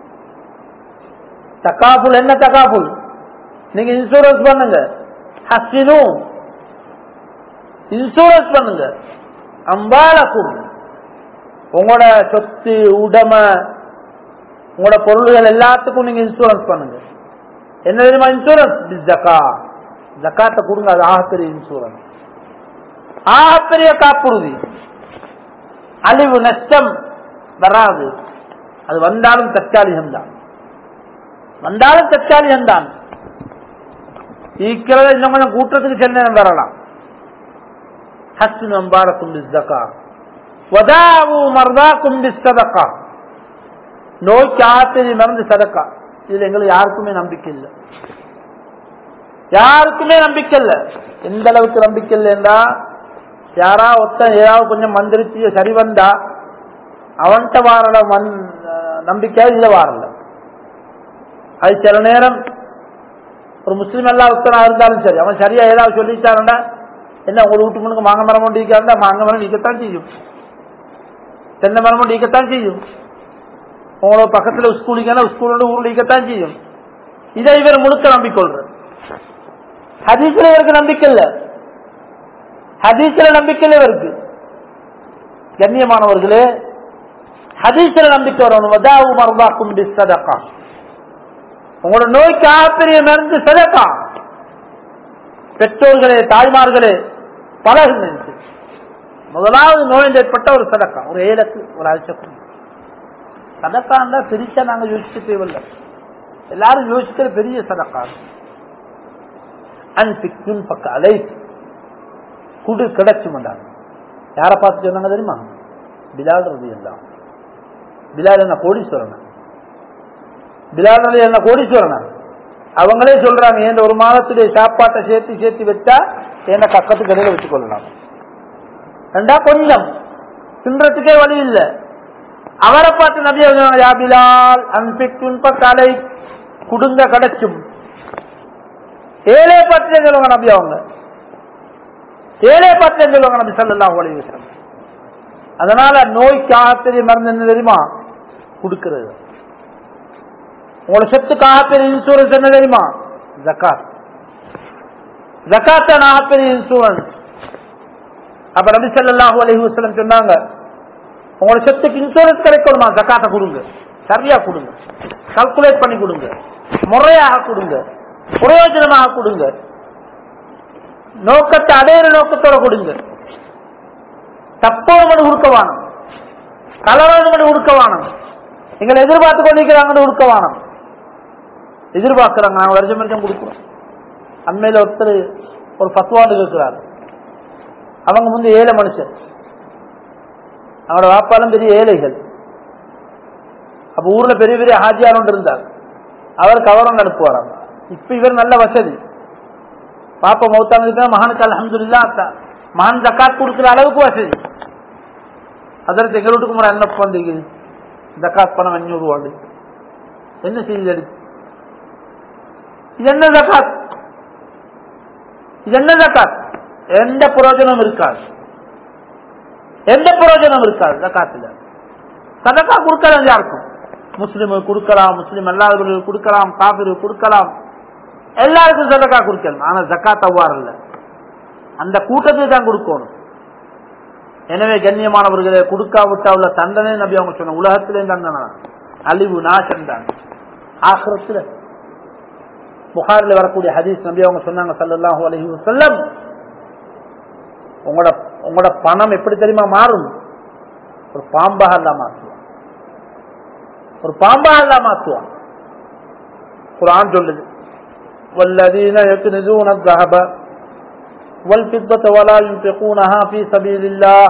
தகாஃபுல் என்ன தகாஃபுல் நீங்க இன்சூரன்ஸ் பண்ணுங்க ஹஸ்ஸினு இன்சூரன்ஸ் பண்ணுங்க அம்பாலக்கும் உங்களோட சொத்து உடமை உங்களோட பொருள்கள் எல்லாத்துக்கும் நீங்க இன்சூரன்ஸ் பண்ணுங்க என்ன தெரியுமா இன்சூரன்ஸ் ஜக்கா ஜக்காத்தை கொடுங்க அது ஆகப்பெரிய இன்சூரன்ஸ் ஆகப்பெரிய காப்புறுதி அழிவு நஷ்டம் வராது அது வந்தாலும் தற்காலிகம்தான் வந்தாலும் தற்காலிகம்தான் ஈக்கிறத இன்னும் கொஞ்சம் கூட்டத்துக்கு செல்ல நேரம் வரலாம் ஹஸ்னு அம்பாரக்கும் ஜக்கா வதாவு மர்தாக்கும் பிஸ்ஸதகா நோய்க்கு ஆத்திரி மறந்து சதக்கா இதுல எங்களுக்கு யாருக்குமே நம்பிக்கை இல்லை யாருக்குமே நம்பிக்கை இல்லை எந்த அளவுக்கு நம்பிக்கை இல்லைன்னா யாரா ஒத்த ஏதாவது கொஞ்சம் மந்திரிச்சு சரி வந்தா அவன்கிட்ட வாரல மண் நம்பிக்கை இதுல வாரல அது சில நேரம் ஒரு முஸ்லீம் எல்லா ஒத்தனா இருந்தாலும் சரி அவன் சரியா ஏதாவது சொல்லிட்டாருண்டா என்ன உங்க வீட்டு முன்னுக்கு மாங்க மரம் கொண்டு வைக்காருந்தா மாங்க மரம் நீக்கத்தான் செய்யும் தென்னை மரம் கொண்டு நீக்கத்தான் செய்யும் உங்களோட பக்கத்துல ஸ்கூலுக்கு ஸ்கூலோட ஊர்ல நீக்கத்தான் செய்யும் இதை இவர் முழுக்க நம்பிக்கொள்ற ஹதீஸ்ல இவருக்கு நம்பிக்கை இல்ல ஹதீஸ்ல நம்பிக்கை இல்ல இவருக்கு கண்ணியமானவர்களே ஹதீஸ்ல நம்பிக்கை வரணும் வதாவு மருதாக்கும் சதக்கா உங்களோட நோய்க்கு ஆப்பிரிய மருந்து சதக்கா பெற்றோர்களே தாய்மார்களே பழகுங்க முதலாவது நோய் ஏற்பட்ட ஒரு சதக்கா ஒரு ஏலக்கு ஒரு அரிசக்கும் சதக்கான்னா பிரிச்சா நாங்க யோசிக்க தேவையில்லை எல்லாரும் யோசிக்கிற பெரிய சதக்கா அன்பிக்கும் பக்க அலை குடு கிடைச்சு மாட்டாங்க யாரை பார்த்து சொன்னாங்க தெரியுமா பிலால் ரவி எல்லாம் பிலால் என்ன கோடீஸ்வரன் பிலால் ரவி என்ன கோடீஸ்வரன் அவங்களே சொல்றாங்க ஏன் ஒரு மாதத்துடைய சாப்பாட்டை சேர்த்து சேர்த்து வச்சா என்ன கக்கத்து கடையில வச்சு கொள்ளலாம் ரெண்டா கொஞ்சம் தின்றதுக்கே வழி இல்லை அவரை பார்த்து நபி யா பிலால் அன்பிக்கும் பக்க அலை குடுங்க கிடைச்சும் ஏழே பத்து சொல்லுவாங்க நபி அவங்க ஏழே பத்து சொல்லுவாங்க நபி சல்லாஹ் அலி வசலம் அதனால நோய்க்கு ஆத்திரிய மருந்து என்ன தெரியுமா கொடுக்கிறது உங்களோட சொத்துக்கு ஆத்திரிய இன்சூரன்ஸ் என்ன தெரியுமா ஜக்காத் ஜக்காத் ஆத்திரிய இன்சூரன்ஸ் அப்ப நபி சல்லாஹூ அலி வசலம் சொன்னாங்க உங்களோட சொத்துக்கு இன்சூரன்ஸ் கிடைக்கணுமா ஜக்காத்தை கொடுங்க சரியா கொடுங்க கால்குலேட் பண்ணி கொடுங்க முறையாக கொடுங்க பிரயோஜனமாக கொடுங்க நோக்கத்தை அடையிற நோக்கத்தோட கொடுங்க தப்போடு மட்டும் கொடுக்க வானம் கலரோடு மட்டும் கொடுக்க வானம் எங்களை எதிர்பார்த்து கொண்டிருக்கிறாங்கன்னு கொடுக்க வானம் எதிர்பார்க்கிறாங்க நாங்கள் வருஷம் வருஷம் கொடுக்குறோம் அண்மையில ஒருத்தர் ஒரு பத்துவாண்டு இருக்கிறார் அவங்க முந்தைய ஏழை மனுஷன் அவனோட வாப்பாலும் பெரிய ஏழைகள் அப்ப ஊர்ல பெரிய பெரிய ஹாஜியார் ஒன்று இருந்தார் அவர் கவரம் அனுப்புவாராம் இப்ப இவர் நல்ல வசதி பாப்பா மௌத்தாங்க மகானுக்கு அலமதுல்லா மகான் ஜக்காத் கொடுக்குற அளவுக்கு வசதி அதற்கு எங்க வீட்டுக்கு முறை என்ன வந்தீங்க ஜக்காத் பணம் அஞ்சூறு ரூபாடு என்ன செய்யுது எடுத்து இது என்ன ஜக்காத் இது என்ன ஜக்காத் எந்த பிரயோஜனம் இருக்காது எந்த பிரயோஜனம் இருக்காது ஜக்காத்துல சதக்கா கொடுக்கலாம் யாருக்கும் முஸ்லிம் கொடுக்கலாம் முஸ்லிம் அல்லாதவர்களுக்கு கொடுக்கலாம் காபிரு கொடுக்கலாம் எல்லாருக்கும் சதக்கா கொடுக்கலாம் ஆனா ஜக்காத் அவ்வாறு இல்ல அந்த கூட்டத்துக்கு தான் கொடுக்கணும் எனவே கண்ணியமானவர்களே கொடுக்காவிட்டா உள்ள தண்டனை நபி அவங்க சொன்ன உலகத்திலே தண்டனை அழிவு நாசம் தான் ஆசிரத்துல புகாரில் வரக்கூடிய ஹதீஸ் நபி அவங்க சொன்னாங்க சல்லாஹூ அலஹி வசல்லம் உங்களோட உங்களோட பணம் எப்படி தெரியுமா மாறும் ஒரு பாம்பாக எல்லாம் மாற்றுவான் ஒரு பாம்பாக எல்லாம் மாற்றுவான் குரான் சொல்லுது والذين يكنزون الذهب والفضة ولا ينفقونها في سبيل الله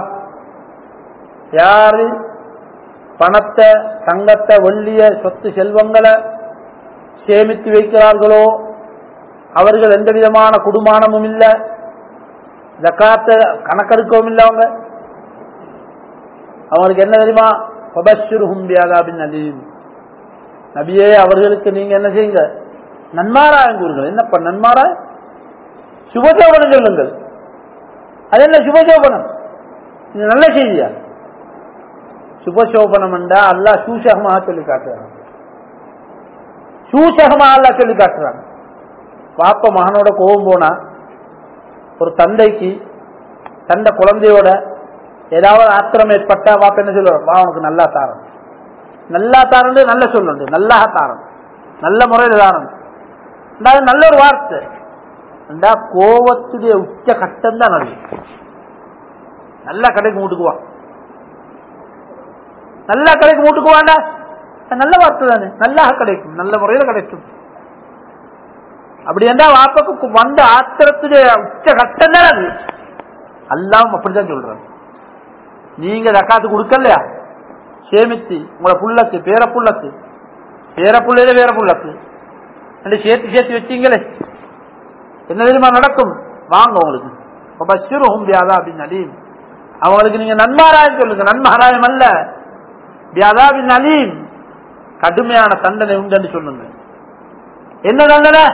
யாரு பணத்தை தங்கத்தை வெள்ளிய சொத்து செல்வங்களை சேமித்து வைக்கிறார்களோ அவர்கள் எந்த விதமான குடுமானமும் இல்ல ஜக்காத்த கணக்கெடுக்கவும் இல்லை அவங்க அவங்களுக்கு என்ன தெரியுமா பபஷுருஹும் பியாதாபின் அலீம் நபியே அவர்களுக்கு நீங்க என்ன செய்யுங்க நன்மாராயம் கூறுங்கள் என்னப்பா நன்மாராய் சுபசோபனம் சொல்லுங்கள் அது என்ன சுபசோபனம் இது நல்ல செய்தியா சுபசோபனம் என்றா அல்லாஹ் சூசகமாக சொல்லி காட்டுறான் சூசகமாக அல்லாஹ் சொல்லி காட்டுறான் பாப்ப மகனோட கோபம் போனா ஒரு தந்தைக்கு தந்த குழந்தையோட ஏதாவது ஆத்திரம் ஏற்பட்டா பாப்ப என்ன சொல்லுவார் வா உனக்கு நல்லா தாரம் நல்லா தாரண்டு நல்ல சொல்லுண்டு நல்லா தாரம் நல்ல முறையில் தாரம் ரெண்டாவது நல்ல ஒரு வார்த்தை ரெண்டா கோவத்துடைய உச்ச கட்டம் தான் நல்லது நல்லா கடைக்கு மூட்டுக்குவான் நல்லா கடைக்கு மூட்டுக்குவாண்டா நல்ல வார்த்தை தானே நல்லா கிடைக்கும் நல்ல முறையில் கிடைக்கும் அப்படி என்றா வாப்பக்கு வந்த ஆத்திரத்துடைய உச்ச கட்டம் தான் அது அல்லாம் அப்படிதான் சொல்றாங்க நீங்க தக்காத்து கொடுக்கலையா சேமித்து உங்களை புள்ளக்கு பேர புள்ளக்கு பேர புள்ளையில வேற புள்ளக்கு ரெண்டு சேர்த்து சேர்த்து வச்சீங்களே என்ன தெரியுமா நடக்கும் வாங்க உங்களுக்கு பசிரும் வியாதா அப்படின்னு அலீம் அவங்களுக்கு நீங்க நன்மாராயம் சொல்லுங்க நன்மாராயம் அல்ல வியாதா பின் அலீம் கடுமையான தண்டனை உண்டு சொல்லுங்க என்ன தண்டனை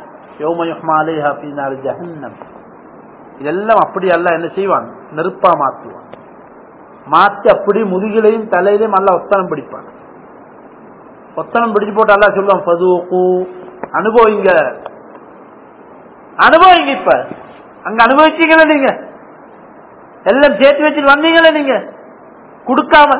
ஜஹன்னம் இதெல்லாம் அப்படி அல்ல என்ன செய்வான் நெருப்பா மாற்றுவான் மாத்தி அப்படி முதுகிலையும் தலையிலையும் அல்ல ஒத்தனம் பிடிப்பான் ஒத்தனம் பிடிச்சு போட்டு அல்ல சொல்லுவான் பதுக்கு அனுபவிங்க அனுபவிங்க இப்ப அங்க அனுபவிச்சீங்களா நீங்க எல்லாம் சேர்த்து வச்சுட்டு வந்தீங்களா நீங்க கொடுக்காம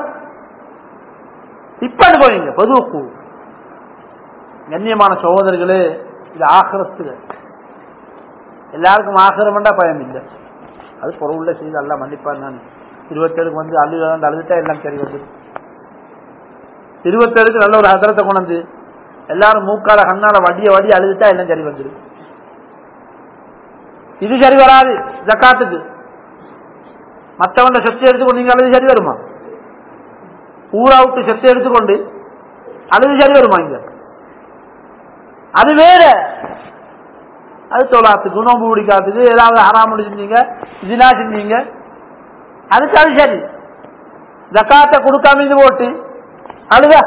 இப்ப அனுபவிங்க பதுக்கு கண்ணியமான சகோதரர்களே இது ஆகிரத்துல எல்லாருக்கும் ஆகிரமண்டா பயம் இல்லை அது பொருள் செய்து எல்லாம் மன்னிப்பார் நான் இருபத்தேழுக்கு வந்து அழுது அழுதுட்டா எல்லாம் சரி வந்து இருபத்தேழுக்கு நல்ல ஒரு ஹதரத்தை கொண்டு எல்லாரும் மூக்கால கண்ணால வடிய வடி அழுதுட்டா எல்லாம் சரி வந்துடும் இது சரி வராது ஜக்காத்துக்கு மற்றவங்க சொத்தை எடுத்துக்கொண்டு நீங்க அழுது சரி வருமா ஊரா விட்டு சொத்தை எடுத்துக்கொண்டு அழுது சரி வருமா இங்க அது வேற அது தொழாத்துக்கு நோம்பு பிடிக்காதுக்கு ஏதாவது ஹராம் செஞ்சீங்க ஜினா செஞ்சீங்க அதுக்கு அது சரி ஜக்காத்த கொடுக்காம இது போட்டு அழுதா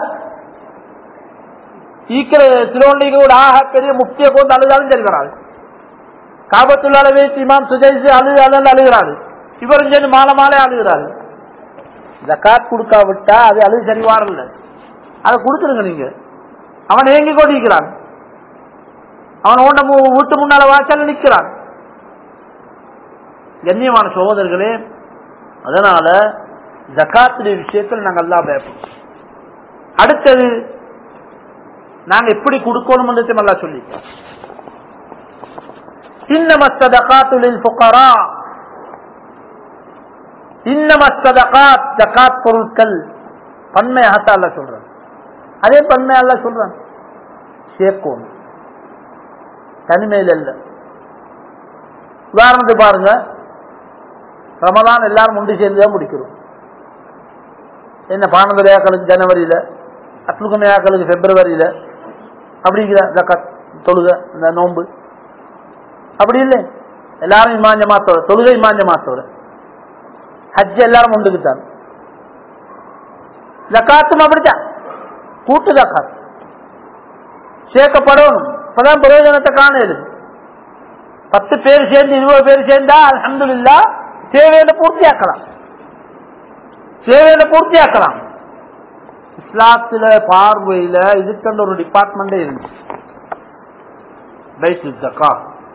ஈக்கிற திருவள்ளிக்கு கூட ஆக பெரிய முக்கிய கொண்டு அழுதாலும் சரி வராது காபத்துள்ளால வைத்து இமாம் சுஜைசி அழுது அழுது அழுகிறாரு இவரும் சேர்ந்து மாலை மாலை அழுகிறாரு ஜக்காத் கொடுக்காவிட்டா அது அழுது சரி வாரல அதை கொடுத்துருங்க நீங்க அவன் ஏங்கி கொண்டிருக்கிறான் அவன் ஓண்ட வீட்டு முன்னால வாசல் நிற்கிறான் கண்ணியமான சகோதரர்களே அதனால ஜக்காத்துடைய விஷயத்தில் நாங்கள் எல்லாம் பயப்போம் அடுத்தது நாங்க எப்படி கொடுக்கணும் நல்லா சொல்லிட்டோம் இன்னமஸ்தகாத்துலில் புகரா இன்னமஸ்தகாத் ஜக்காத் பொருட்கள் பன்மையாகத்தான் அல்ல சொல்றான் அதே பன்மை அல்ல சொல்றான் சேர்க்கணும் தனிமையில் அல்ல உதாரணத்துக்கு பாருங்க ரமதான் எல்லாரும் ஒன்று சேர்ந்து தான் முடிக்கிறோம் என்ன பானந்தரையாக்களுக்கு ஜனவரியில அத்துக்குமையாக்களுக்கு பிப்ரவரியில அப்படிங்கிற ஜக்காத் தொழுக இந்த நோன்பு அப்படி இல்லை எல்லாரும் இமாஞ்ச மாத்தோட தொழுகை இமாஞ்ச மாத்தோட ஹஜ் எல்லாரும் ஒன்றுக்குத்தான் ஜக்காத்தும் அப்படித்தான் கூட்டு ஜக்காத் சேர்க்கப்படணும் அப்பதான் பிரயோஜனத்தை காணது பத்து பேர் சேர்ந்து இருபது பேர் சேர்ந்தா அலமதுல்லா தேவையில பூர்த்தியாக்கலாம் தேவையில பூர்த்தியாக்கலாம் இஸ்லாத்துல பார்வையில இதுக்கண்ட ஒரு டிபார்ட்மெண்டே இருந்துச்சு பைத்து ஜக்கா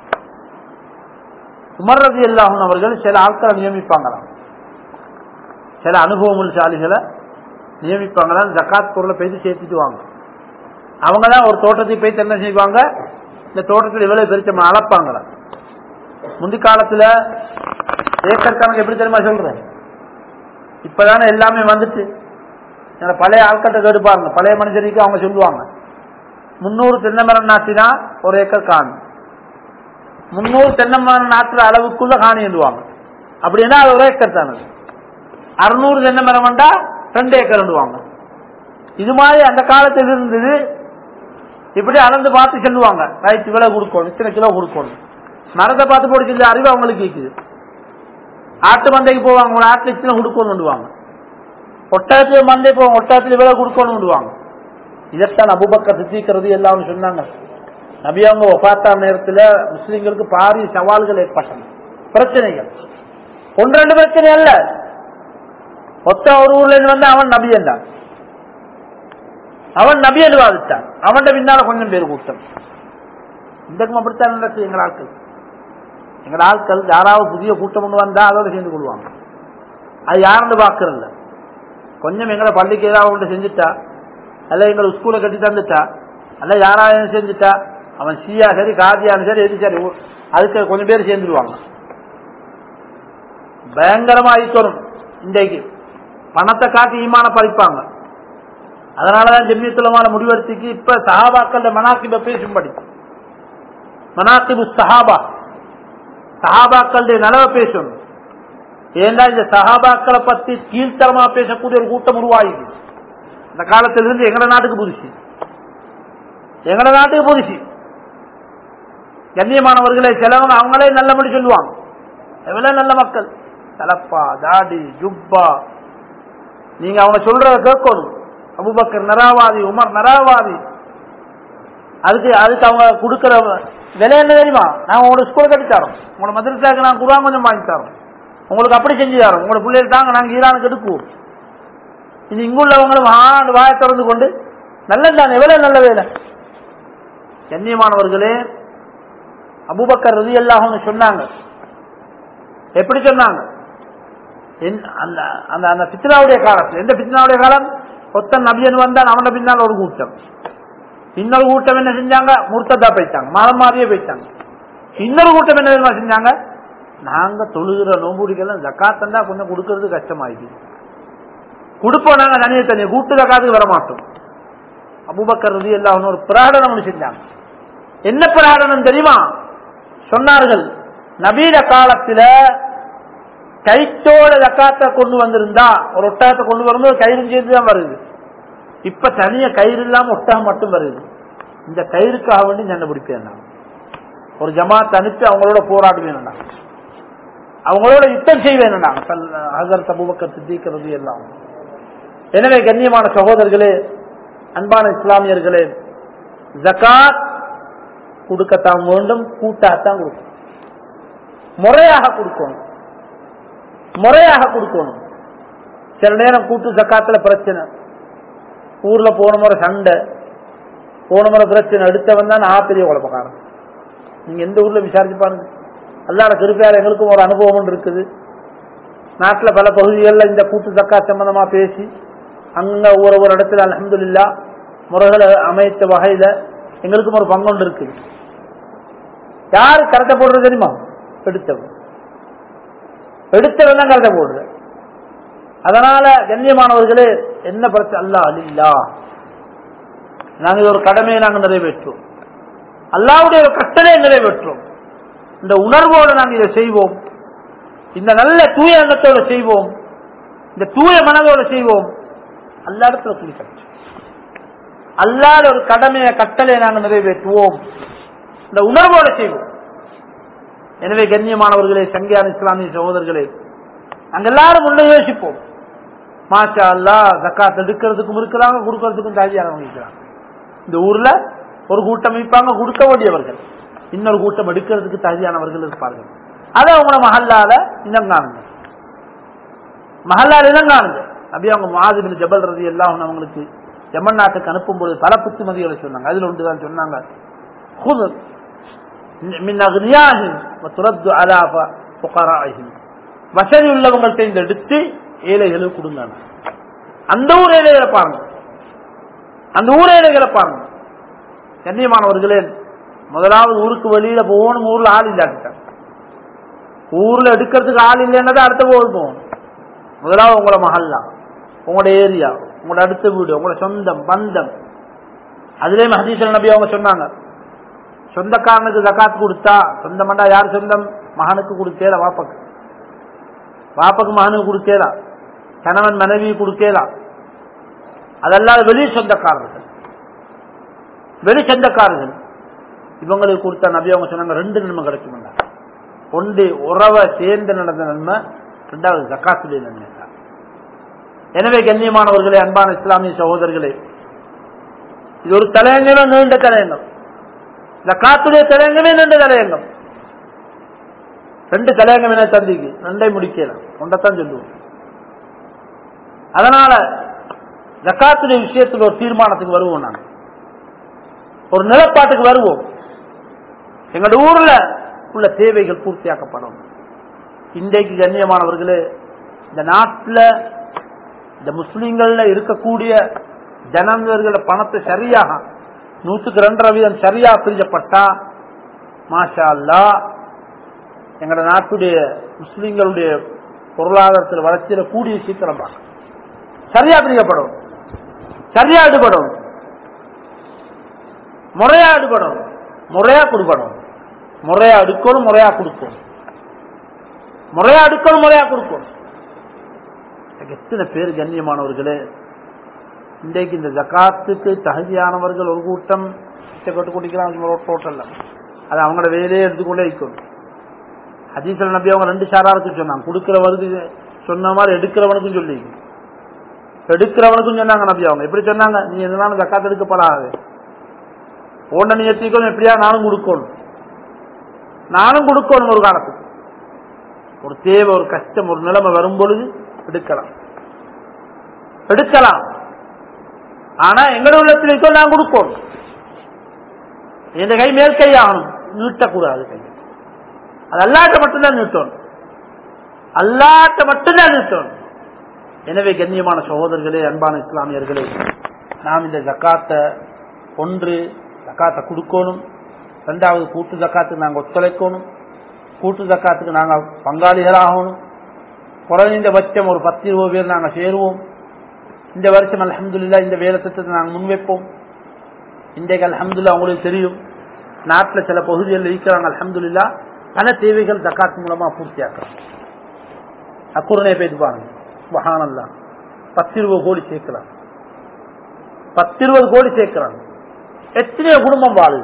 உமர்ரதி அல்லாஹன் அவர்கள் சில ஆட்களை நியமிப்பாங்களாம் சில அனுபவமுள்சாலிகளை நியமிப்பாங்களாம் ஜக்காத் பொருளை போயிட்டு சேர்த்துட்டு வாங்க அவங்க தான் ஒரு தோட்டத்தை போய் என்ன செய்வாங்க இந்த தோட்டத்தில் எவ்வளவு பெருச்சம் அளப்பாங்களா முந்தி காலத்துல ஏக்கர் கணக்கு எப்படி தெரியுமா சொல்றேன் இப்பதானே எல்லாமே வந்துட்டு இந்த பழைய ஆட்கட்ட கேட்டு பாருங்க பழைய மனுஷருக்கு அவங்க சொல்லுவாங்க முன்னூறு தென்னை மரம் நாட்டினா ஒரு ஏக்கர் காணி முன்னூறு தென்னை மரம் நாட்டுற அளவுக்குள்ள காணி எழுதுவாங்க அப்படின்னா அது ஒரு ஏக்கர் தானே அறுநூறு தென்னை மரம் வந்தா ரெண்டு ஏக்கர் எழுதுவாங்க இது மாதிரி அந்த காலத்தில் இருந்தது இப்படி அளந்து பார்த்து சொல்லுவாங்க ரைட் இவ்வளவு கொடுக்கணும் இத்தனை கிலோ கொடுக்கணும் மரத்தை பார்த்து போட்டு சொல்லி அறிவு அவங்களுக்கு இருக்குது ஆட்டு மந்தைக்கு போவாங்க ஒரு ஆட்டுல இத்தனை கொடுக்கணும் விடுவாங்க ஒட்டகத்துல மந்தை போவாங்க ஒட்டகத்துல இவ்வளவு கொடுக்கணும் விடுவாங்க இதைத்தான் அபுபக்கர் சித்திக்கிறது எல்லாம் சொன்னாங்க நபி அவங்க ஒப்பாத்தா நேரத்துல முஸ்லிம்களுக்கு பாரிய சவால்கள் ஏற்பட்டன பிரச்சனைகள் ஒன்று ரெண்டு பிரச்சனை அல்ல ஒத்த ஒரு ஊர்ல இருந்து வந்து அவன் நபி என்றான் அவன் நபி என்று வாதித்தான் அவன் பின்னால கொஞ்சம் பேர் கூட்டம் இன்றைக்கும் அப்படித்தான் நடக்குது எங்கள் ஆட்கள் எங்கள் ஆட்கள் யாராவது புதிய கூட்டம் ஒன்று வந்தா அதோட சேர்ந்து கொள்வாங்க அது யாருன்னு பாக்குறதில்ல கொஞ்சம் எங்களை பள்ளிக்கு ஏதாவது ஒன்று செஞ்சுட்டா அல்ல எங்களை ஸ்கூலை கட்டி தந்துட்டா அல்ல யாராவது செஞ்சுட்டா அவன் சியா சரி காதியானு சரி எது சரி அதுக்கு கொஞ்சம் பேர் சேர்ந்துருவாங்க பயங்கரமா ஆயிக்கணும் இன்றைக்கு பணத்தை காட்டி ஈமான பறிப்பாங்க அதனாலதான் ஜெமியத்துலமான முடிவெடுத்துக்கு இப்ப சஹாபாக்கள் மனாக்கிப பேசும்படி மனாக்கிபு சஹாபா சஹாபாக்களுடைய நலவை பேசணும் ஏன்னா இந்த சஹாபாக்களை பத்தி கீழ்த்தரமா பேசக்கூடிய ஒரு கூட்டம் உருவாயிது இந்த காலத்திலிருந்து எங்கட நாட்டுக்கு புதுசு எங்கட நாட்டுக்கு புதுசு கண்ணியமானவர்களை சிலவங்க அவங்களே நல்லபடி சொல்லுவாங்க எவ்வளவு நல்ல மக்கள் தலப்பா தாடி ஜுப்பா நீங்க அவங்க சொல்றத கேட்கணும் அபுபக்கர் நராவாதி உமர் நராவாதி அதுக்கு அதுக்கு அவங்க கொடுக்கிற விலை என்ன தெரியுமா நாங்க உங்களுக்கு ஸ்கூல் கட்டி தரோம் உங்களோட மதுரசாக்கு நான் குருவா கொஞ்சம் வாங்கி தரோம் உங்களுக்கு அப்படி செஞ்சு தரோம் உங்களோட பிள்ளைகள் தாங்க நாங்க ஈரானுக்கு எடுக்குவோம் இது இங்குள்ளவங்களும் ஆண்டு வாயை திறந்து கொண்டு நல்லதான் எவ்வளவு நல்ல வேலை கண்ணியமானவர்களே அபுபக்கர் ரதி எல்லாம் சொன்னாங்க எப்படி சொன்னாங்க அந்த அந்த அந்த பித்னாவுடைய காலத்தில் எந்த பித்னாவுடைய காலம் ஒத்தன் நபியன் வந்தான் அவன பின்னால் ஒரு கூட்டம் இன்னொரு கூட்டம் என்ன செஞ்சாங்க முர்த்ததா போயிட்டாங்க மதம் மாறியே போயிட்டாங்க இன்னொரு கூட்டம் என்ன தெரியுமா செஞ்சாங்க நாங்க தொழுகிற நோம்புடிக்கெல்லாம் ஜக்காத்தந்தா கொஞ்சம் கொடுக்கறது கஷ்டமாயிடுச்சு கொடுப்போம் நாங்க தனியை தனியை கூட்டு ஜக்காத்துக்கு வர மாட்டோம் அபுபக்கர் ரதி எல்லாம் ஒரு பிரகடனம் ஒண்ணு செஞ்சாங்க என்ன பிரகடனம் தெரியுமா சொன்னார்கள் நபீன காலத்துல கைத்தோட ஜக்காத்தை கொண்டு வந்திருந்தா ஒரு ஒட்டகத்தை கொண்டு வரும்போது கயிறு சேர்ந்து தான் வருது இப்ப தனிய கயிறு இல்லாம ஒட்டகம் மட்டும் வருது இந்த கயிறுக்காக வேண்டி சண்டை பிடிப்பேன் நான் ஒரு ஜமாத் அனுப்பி அவங்களோட போராடுவேன் நான் அவங்களோட யுத்தம் செய்வேன் நான் ஹசரத் அபுபக்கர் சித்திக்கிறது எல்லாம் எனவே கண்ணியமான சகோதரர்களே அன்பான இஸ்லாமியர்களே ஜக்காத் கொடுக்கத்தான் வேண்டும் கூட்டாத்தான் கொடுக்கணும் முறையாக கொடுக்கணும் முறையாக கொடுக்கணும் சில நேரம் கூட்டு ஜக்காத்துல பிரச்சனை ஊர்ல போன முறை சண்டை போன முறை பிரச்சனை அடுத்தவன் தான் நான் பெரிய குழப்பக்காரன் நீங்க எந்த ஊர்ல விசாரிச்சு பாருங்க அல்லாத கிருப்பையால எங்களுக்கும் ஒரு அனுபவம் இருக்குது நாட்டுல பல பகுதிகளில் இந்த கூட்டு ஜக்கா சம்பந்தமா பேசி அங்க ஒரு ஒரு இடத்துல அலமதுல்லா முறைகளை அமைத்த வகையில எங்களுக்கும் ஒரு பங்கொண்டு இருக்குது யாரு கரெக்டா போடுறது தெரியுமா எடுத்தவன் எடுத்தவன் தான் கரெக்டா போடுற அதனால கண்ணியமானவர்களே என்ன பிரச்சனை அல்லா அலில்லா நாங்க இது ஒரு கடமையை நாங்கள் நிறைவேற்றோம் அல்லாவுடைய ஒரு கட்டளை நிறைவேற்றோம் இந்த உணர்வோடு நாங்கள் இதை செய்வோம் இந்த நல்ல தூய எண்ணத்தோடு செய்வோம் இந்த தூய மனதோடு செய்வோம் அல்லா இடத்துல துணி கிடைச்சு அல்லாத ஒரு கடமையை கட்டளையை நாங்கள் நிறைவேற்றுவோம் இந்த உணர்வோடு செய்வோம் எனவே கண்ணியமானவர்களே சங்கியான இஸ்லாமிய சகோதரர்களே நாங்க எல்லாரும் உள்ள யோசிப்போம் மாஷா அல்லா ஜக்காத் எடுக்கிறதுக்கும் இருக்கிறாங்க கொடுக்கறதுக்கும் தகுதியானவங்க இருக்கிறாங்க இந்த ஊர்ல ஒரு கூட்டம் வைப்பாங்க கொடுக்க வேண்டியவர்கள் இன்னொரு கூட்டம் எடுக்கிறதுக்கு தகுதியானவர்கள் இருப்பார்கள் அதை அவங்கள மஹல்லால இனம் காணுங்க மஹல்லால இனம் காணுங்க அப்படியே அவங்க மாதிபின் ஜபல் ரதி எல்லாம் அவங்களுக்கு யமன் நாட்டுக்கு அனுப்பும்போது பல புத்திமதிகளை சொன்னாங்க அதுல ஒன்றுதான் சொன்னாங்க வசதி உள்ளவங்கள்ட்ட இந்த எடுத்து ஏழைகளுக்கு கொடுங்க அந்த ஊர் ஏழைகளை பாருங்க அந்த ஊர் ஏழைகளை பாருங்க கண்ணியமானவர்களே முதலாவது ஊருக்கு வெளியில போகணும் ஊர்ல ஆள் இல்லாட்டாங்க ஊர்ல எடுக்கிறதுக்கு ஆள் இல்லைன்னா அடுத்த ஊர் போகணும் முதலாவது உங்களோட மஹல்லா உங்களோட ஏரியா உங்களோட அடுத்த வீடு உங்களோட சொந்தம் பந்தம் அதுலயும் ஹதீசல் நபி அவங்க சொன்னாங்க சொந்தக்காரனுக்கு ஜக்காத் கொடுத்தா சொந்தமண்டா யார் சொந்தம் மகனுக்கு கொடுக்கல வாப்பக்கு வாப்பக்கு மகனுக்கு கொடுக்கல கணவன் மனைவி கொடுக்கல அதெல்லாம் வெளி சொந்தக்காரர்கள் வெளி சொந்தக்காரர்கள் இவங்களுக்கு கொடுத்த நபி அவங்க சொன்னாங்க ரெண்டு நன்மை கிடைக்கும் ஒன்று உறவை சேர்ந்து நடந்த நன்மை ரெண்டாவது ஜக்காத்துடைய நன்மை எனவே கண்ணியமானவர்களே அன்பான இஸ்லாமிய சகோதரர்களே இது ஒரு தலையங்கம் நீண்ட தலையங்கம் ஜக்காத்துடைய தலையங்கமே நீண்ட தலையங்கம் ரெண்டு தலையங்கம் என்ன தந்திக்கு ரெண்டை முடிக்கலாம் ஒன்றத்தான் சொல்லுவோம் அதனால ஜக்காத்துடைய விஷயத்தில் ஒரு தீர்மானத்துக்கு வருவோம் நாங்கள் ஒரு நிலப்பாட்டுக்கு வருவோம் எங்களோட ஊர்ல உள்ள தேவைகள் பூர்த்தியாக்கப்படும் இன்றைக்கு கண்ணியமானவர்களே இந்த நாட்டில் இந்த முஸ்லீம்கள்ல இருக்கக்கூடிய ஜனங்கள பணத்தை சரியாக நூற்றுக்கு ரெண்டரை வீதம் சரியா பிரிக்கப்பட்டா மாஷா அல்லா எங்களோட நாட்டுடைய முஸ்லீம்களுடைய பொருளாதாரத்தில் வளர்ச்சியில கூடிய சீக்கிரம் பார்க்க சரியா பிரிக்கப்படும் சரியா ஈடுபடும் முறையா ஈடுபடும் முறையா கொடுக்கணும் முறையா எடுக்கணும் முறையா கொடுக்கும் முறையா எடுக்கணும் முறையா கொடுக்கும் எத்தனை பேர் கண்ணியமானவர்களே இன்றைக்கு இந்த ஜக்காத்துக்கு தகுதியானவர்கள் ஒரு கூட்டம் கொட்டு குடிக்கிறாங்க டோட்டல்ல அது அவங்களோட வேலையே எடுத்துக்கொண்டே இருக்கணும் ஹதீசல் நபி அவங்க ரெண்டு ஷாராருக்கு சொன்னாங்க கொடுக்கிறவருக்கு சொன்ன மாதிரி எடுக்கிறவனுக்கும் சொல்லி எடுக்கிறவனுக்கும் சொன்னாங்க நபி அவங்க எப்படி சொன்னாங்க நீ எதனாலும் ஜக்காத்து எடுக்கப்படாது ஓண்ட நீ எத்திக்கணும் எப்படியா நானும் கொடுக்கணும் நானும் கொடுக்கணும் ஒரு காலத்துக்கு ஒரு தேவை ஒரு கஷ்டம் ஒரு நிலைமை வரும் பொழுது எடுக்கலாம் எடுக்கலாம் ஆனா எங்களோட உள்ளத்தில் நான் கொடுக்கணும் இந்த கை மேல் கை ஆகணும் நீட்டக்கூடாது கை அது அல்லாட்ட மட்டும்தான் நீட்டணும் அல்லாட்ட மட்டும்தான் நீட்டணும் எனவே கண்ணியமான சகோதரர்களே அன்பான இஸ்லாமியர்களே நாம் இந்த ஜக்காத்தை ஒன்று ஜக்காத்தை கொடுக்கணும் ரெண்டாவது கூட்டு ஜக்காத்துக்கு நாங்கள் ஒத்துழைக்கணும் கூட்டு ஜக்காத்துக்கு நாங்கள் பங்காளிகளாகணும் குறைந்தபட்சம் ஒரு பத்து இருபது பேர் நாங்கள் சேருவோம் இந்த வருஷம் அலமதுல்லா இந்த வேலை திட்டத்தை நாங்கள் முன்வைப்போம் இன்றைக்கு அலமதுல்லா உங்களுக்கு தெரியும் நாட்டில் சில பகுதிகளில் இருக்கிறாங்க அலமதுல்லா பல தேவைகள் ஜக்காத் மூலமா பூர்த்தியாக்கலாம் அக்குறனே பேசுவாங்க மகானல்லா பத்து இருபது கோடி சேர்க்கலாம் பத்து இருபது கோடி சேர்க்கிறாங்க எத்தனையோ குடும்பம் வாழுது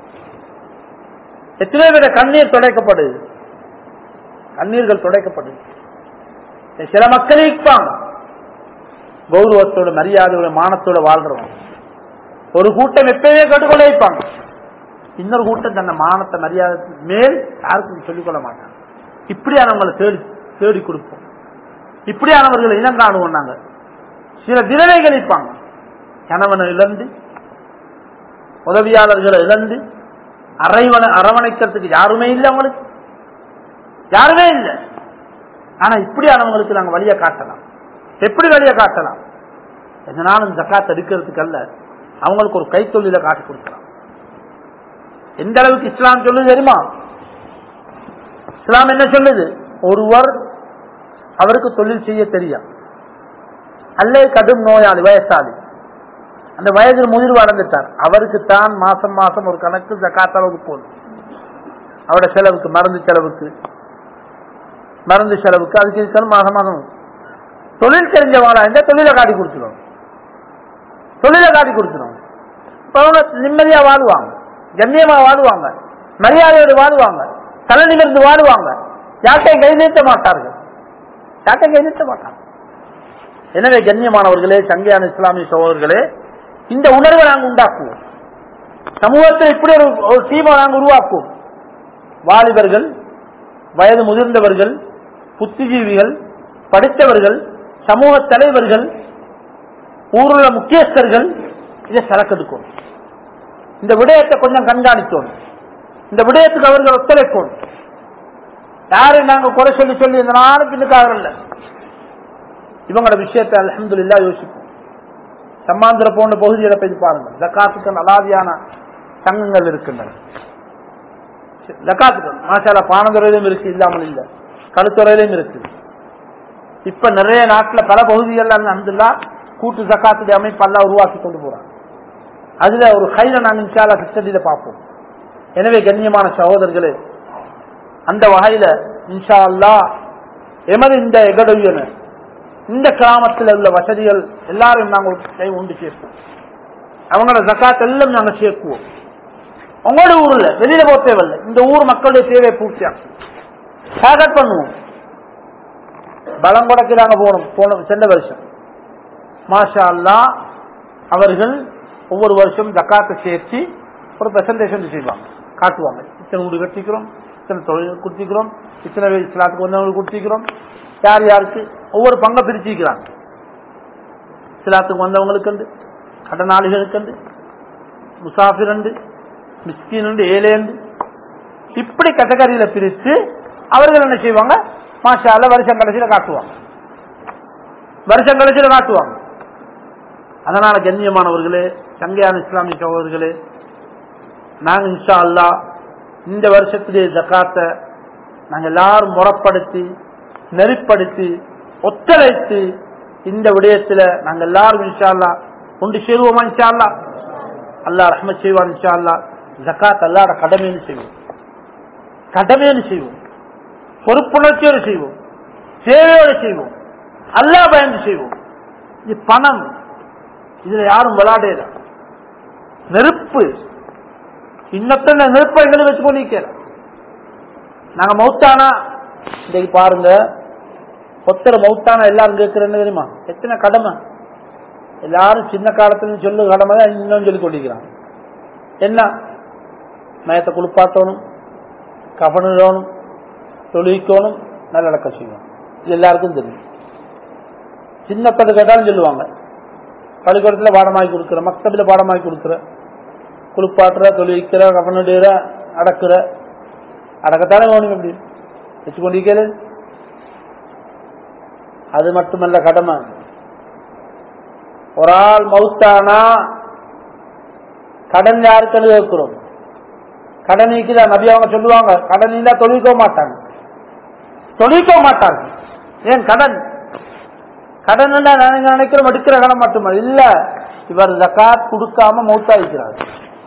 எத்தனையோ பேர கண்ணீர் துடைக்கப்படுது கண்ணீர்கள் துடைக்கப்படுது சில மக்கள் இருப்பாங்க கௌரவத்தோட மரியாதையோட மானத்தோட வாழ்றவங்க ஒரு கூட்டம் எப்பவே கட்டுக்கொள்ள வைப்பாங்க இன்னொரு கூட்டம் தன்னை மானத்தை மரியாதை மேல் யாருக்கும் சொல்லிக்கொள்ள மாட்டாங்க இப்படியானவங்களை தேடி தேடி கொடுப்போம் இப்படியானவர்களை இனம் காணுவோம் நாங்க சில தினவைகள் இருப்பாங்க கணவனை இழந்து உதவியாளர்களை இழந்து அரைவன அரவணைக்கிறதுக்கு யாருமே இல்லை அவங்களுக்கு யாருமே இல்லை ஆனா இப்படியானவங்களுக்கு நாங்க வழியை காட்டலாம் எப்படி வழியை காட்டலாம் எதனாலும் ஜக்காத் எடுக்கிறதுக்கு அல்ல அவங்களுக்கு ஒரு கைத்தொழில காட்டி கொடுக்கலாம் எந்த அளவுக்கு இஸ்லாம் சொல்லுது தெரியுமா இஸ்லாம் என்ன சொல்லுது ஒருவர் அவருக்கு தொழில் செய்ய தெரியும் அல்ல கடும் நோயாளி வயசாளி அந்த வயதில் முதிர்வு அடைந்துட்டார் அவருக்கு தான் மாசம் மாசம் ஒரு கணக்கு ஜக்காத் அளவுக்கு போதும் அவரோட செலவுக்கு மருந்து செலவுக்கு மருந்து செலவுக்கு அதுக்கு இருக்கணும் மாசம் மாசம் தொழில் தெரிஞ்சவங்களா இருந்தா தொழிலை காட்டி கொடுத்துரும் தொழிலை காட்டி கொடுத்துரும் அவங்க நிம்மதியா வாழுவாங்க கண்ணியமா வாழுவாங்க மரியாதையோடு வாழுவாங்க தலை நிமிர்ந்து வாழுவாங்க யார்ட்டையும் கை நீட்ட மாட்டார்கள் யார்ட்டையும் கை நீட்ட மாட்டாங்க எனவே கண்ணியமானவர்களே சங்கையான இஸ்லாமிய சகோதரர்களே இந்த உணர்வை நாங்கள் உண்டாக்குவோம் சமூகத்தில் இப்படி ஒரு ஒரு டீமை நாங்கள் உருவாக்குவோம் வாலிபர்கள் வயது முதிர்ந்தவர்கள் புத்திஜீவிகள் படித்தவர்கள் சமூக தலைவர்கள் ஊருள்ள முக்கியஸ்தர்கள் இதை சரக்கெடுக்கும் இந்த விடயத்தை கொஞ்சம் கண்காணித்தோம் இந்த விடயத்துக்கு அவர்கள் ஒத்துழைப்போம் யாரை நாங்க குறை சொல்லி சொல்லி இந்த நாளும் பின்னுக்காக இல்லை இவங்களோட விஷயத்தை அலமதுல்லா யோசிப்போம் சம்மாந்திர போன்ற பகுதிகளை போய் பாருங்க ஜக்காத்துக்கு அலாதியான சங்கங்கள் இருக்கின்றன ஜக்காத்துக்கள் மாஷால பானதுறையிலும் இருக்கு இல்லாமல் இல்ல கழுத்துறையிலும் இருக்கு இப்ப நிறைய நாட்டுல பல பகுதிகள்ல அல்ஹம்துலில்லாஹ் கூட்டு ஜக்காத்துடைய அமைப்பு எல்லாம் உருவாக்கி கொண்டு போறாங்க அதுல ஒரு கையில நான் இன்ஷால்லா கிருஷ்ணதியில பார்ப்போம் எனவே கண்ணியமான சகோதரர்களே அந்த வகையில இன்ஷா அல்லாஹ் எமது இந்த எகடையன இந்த கிராமத்தில் உள்ள வசதிகள் எல்லாரும் நாங்கள் கை உண்டு சேர்ப்போம் அவங்களோட ஜக்காத் எல்லாம் நாங்க சேர்க்குவோம் உங்களோட ஊர்ல வெளியில போக தேவையில்லை இந்த ஊர் மக்களுடைய தேவையை பூர்த்தியாக்கும் டார்கெட் பண்ணுவோம் பலங்கொடைக்கு நாங்க போனோம் போன சென்ற வருஷம் மாஷா அல்லாஹ் அவர்கள் ஒவ்வொரு வருஷம் ஜக்காத்தை சேர்த்து ஒரு பிரசன்டேஷன் செய்வாங்க காட்டுவாங்க இத்தனை வீடு கட்டிக்கிறோம் இத்தனை தொழில் கொடுத்திக்கிறோம் இத்தனை பேர் இஸ்லாத்துக்கு வந்தவங்களுக்கு கொடுத்திக்கிறோம் யார் யாருக்கு ஒவ்வொரு பங்கை பிரிச்சுக்கிறாங்க இஸ்லாத்துக்கு வந்தவங்களுக்கு உண்டு கடனாளிகளுக்கு உண்டு முசாஃபிர் உண்டு மிஸ்கின் உண்டு ஏழை உண்டு இப்படி கேட்டகரியில பிரித்து அவர்கள் என்ன செய்வாங்க மாஷால வருஷம் கடைசியில காட்டுவாங்க வருஷம் கடைசியில காட்டுவாங்க அதனால கண்ணியமானவர்களே சங்கையான இஸ்லாமிய சகோதரர்களே நாங்க இன்ஷா அல்லா இந்த வருஷத்திலே ஜக்காத்தை நாங்க எல்லாரும் முறப்படுத்தி நெறிப்படுத்தி ஒத்துழைத்து இந்த விடயத்துல நாங்க எல்லாரும் இன்ஷா அல்லா கொண்டு சேருவோமா இன்ஷா அல்லா அல்லா ரஹ்மத் செய்வான் இன்ஷா அல்லா ஜக்காத் அல்லாட கடமைன்னு செய்வோம் கடமைன்னு செய்வோம் பொறுப்புணர்ச்சியோடு செய்வோம் சேவையோடு செய்வோம் அல்லா பயந்து செய்வோம் இது பணம் இதுல யாரும் விளையாடல நெருப்பு இன்னத்தன நெருப்பை எங்களை வச்சு கொண்டிருக்கிற நாங்க மௌத்தானா இன்னைக்கு பாருங்க ஒத்தர மௌத்தானா எல்லாரும் கேட்கிறேன்னு தெரியுமா எத்தனை கடமை எல்லாரும் சின்ன காலத்துல சொல்லு கடமை தான் இன்னும் சொல்லி கொண்டிருக்கிறாங்க என்ன மயத்தை குளிப்பாட்டணும் கவனிடணும் தொழிக்கணும் நல்லடக்க செய்யணும் இது எல்லாருக்கும் தெரியும் சின்ன கதை கேட்டாலும் சொல்லுவாங்க பள்ளிக்கூடத்தில் பாடமாக்கி கொடுக்குற மக்தபில் பாடமாக்கி கொடுக்குற குளிப்பாட்டுற தொழிலிக்கிற கவனிடுற அடக்குற அடக்கத்தானே வேணும் எப்படி வச்சு கொண்டிருக்கிறது அது மட்டுமல்ல கடமை ஒரு ஆள் மவுத்தானா கடன் யாருக்கு கேட்கிறோம் கடன் நீக்குதான் நபி அவங்க சொல்லுவாங்க கடன் இல்லா தொழில்க்க மாட்டாங்க தொழில்க்க மாட்டாங்க ஏன் கடன் கடன் நாங்க நினைக்கிறோம் எடுக்கிற கடன் மட்டுமல்ல இல்ல இவர் ஜக்காத் கொடுக்காம மௌத்தாயிக்கிறார்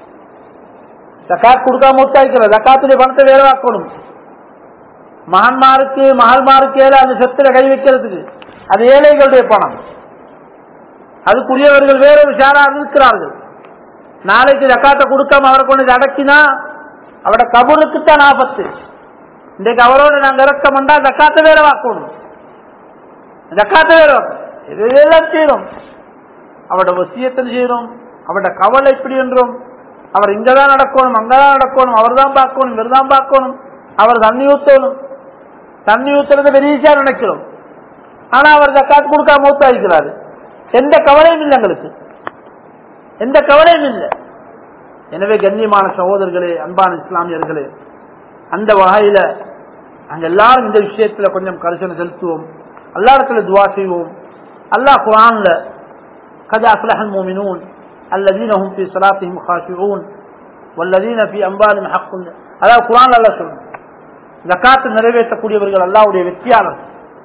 ஜக்காத் கொடுக்காம மௌத்தாயிக்கிறார் ஜக்காத்துடைய பணத்தை வேற வாக்கணும் மகன்மாருக்கு மகள்மாருக்கு ஏழை அந்த சொத்துல கை வைக்கிறதுக்கு அது ஏழைகளுடைய பணம் அதுக்குரியவர்கள் வேற விஷாராக இருக்கிறார்கள் நாளைக்கு ஜக்காத்தை கொடுக்காம அவரை கொண்டு அடக்கினா அவட கபூருக்கு தான் ஆபத்து இன்றைக்கு அவரோட நாங்க இறக்கமெண்டா ஜக்காத்தை வேற வாக்கணும் ஜக்காத்தை வேற இதெல்லாம் செய்யறோம் அவட வசியத்தில் செய்யறோம் அவட கவலை எப்படி என்றும் அவர் இங்கதான் நடக்கணும் அங்கதான் நடக்கணும் அவர் தான் பார்க்கணும் இவர் தான் பார்க்கணும் அவர் தண்ணி ஊத்தணும் தண்ணி ஊத்துறது பெரிய நினைக்கிறோம் ஆனா அவர் ஜக்காத் கொடுக்காம மூத்தாயிக்கிறாரு எந்த கவலையும் இல்லை எங்களுக்கு எந்த கவலையும் இல்லை எனவே கண்ணியமான சகோதரர்களே அன்பான இஸ்லாமியர்களே அந்த வகையில நாங்க எல்லாரும் இந்த விஷயத்துல கொஞ்சம் கரிசனை செலுத்துவோம் அல்லா இடத்துல துவா செய்வோம் அல்லாஹ் குரான்ல قد أفلح المؤمنون الذين هم في صلاتهم خاشعون والذين في أنبالهم حق அதாவது குரான் அல்ல சொல்லும் ஜக்காத்து நிறைவேற்றக்கூடியவர்கள் அல்லாவுடைய வெற்றியாளர்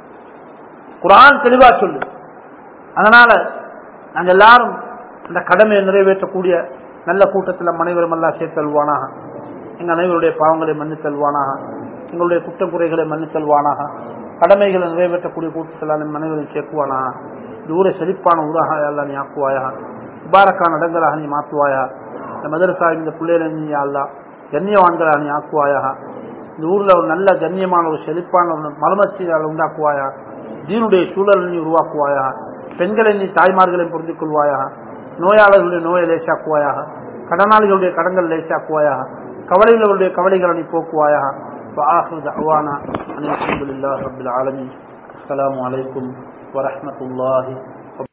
குரான் தெளிவா சொல்லு அதனால நாங்க எல்லாரும் அந்த கடமையை நிறைவேற்றக்கூடிய நல்ல கூட்டத்தில் அனைவரும் எல்லாம் சேர்த்தல்வானாக எங்க அனைவருடைய பாவங்களை மன்னித்தல்வானாக எங்களுடைய குற்றம் குறைகளை மன்னித்தல்வானாக கடமைகளை நிறைவேற்றக்கூடிய கூட்டத்தில் அனைவரும் சேர்க்குவானாக இந்த ஊரை செழிப்பான ஊராக எல்லாம் நீ ஆக்குவாயா முபாரக்கான இடங்களாக நீ மாற்றுவாயா இந்த மதரசா இந்த பிள்ளைகளை நீ அல்லா கண்ணியவான்களாக நீ ஆக்குவாயாக இந்த ஊர்ல ஒரு நல்ல கண்ணியமான ஒரு செழிப்பான ஒரு மலமச்சியால் உண்டாக்குவாயா தீனுடைய சூழலை நீ உருவாக்குவாயா பெண்களை நீ தாய்மார்களை புரிந்து கொள்வாயாக நோயாளர்களுடைய நோயை லேசாக்குவாயாக கடனாளிகளுடைய கடன்கள் லேசாக்குவாயாக கவலைகளுடைய கவலைகளை நீ போக்குவாயாக وآخر دعوانا أن الحمد لله رب العالمين السلام عليكم ورحمة الله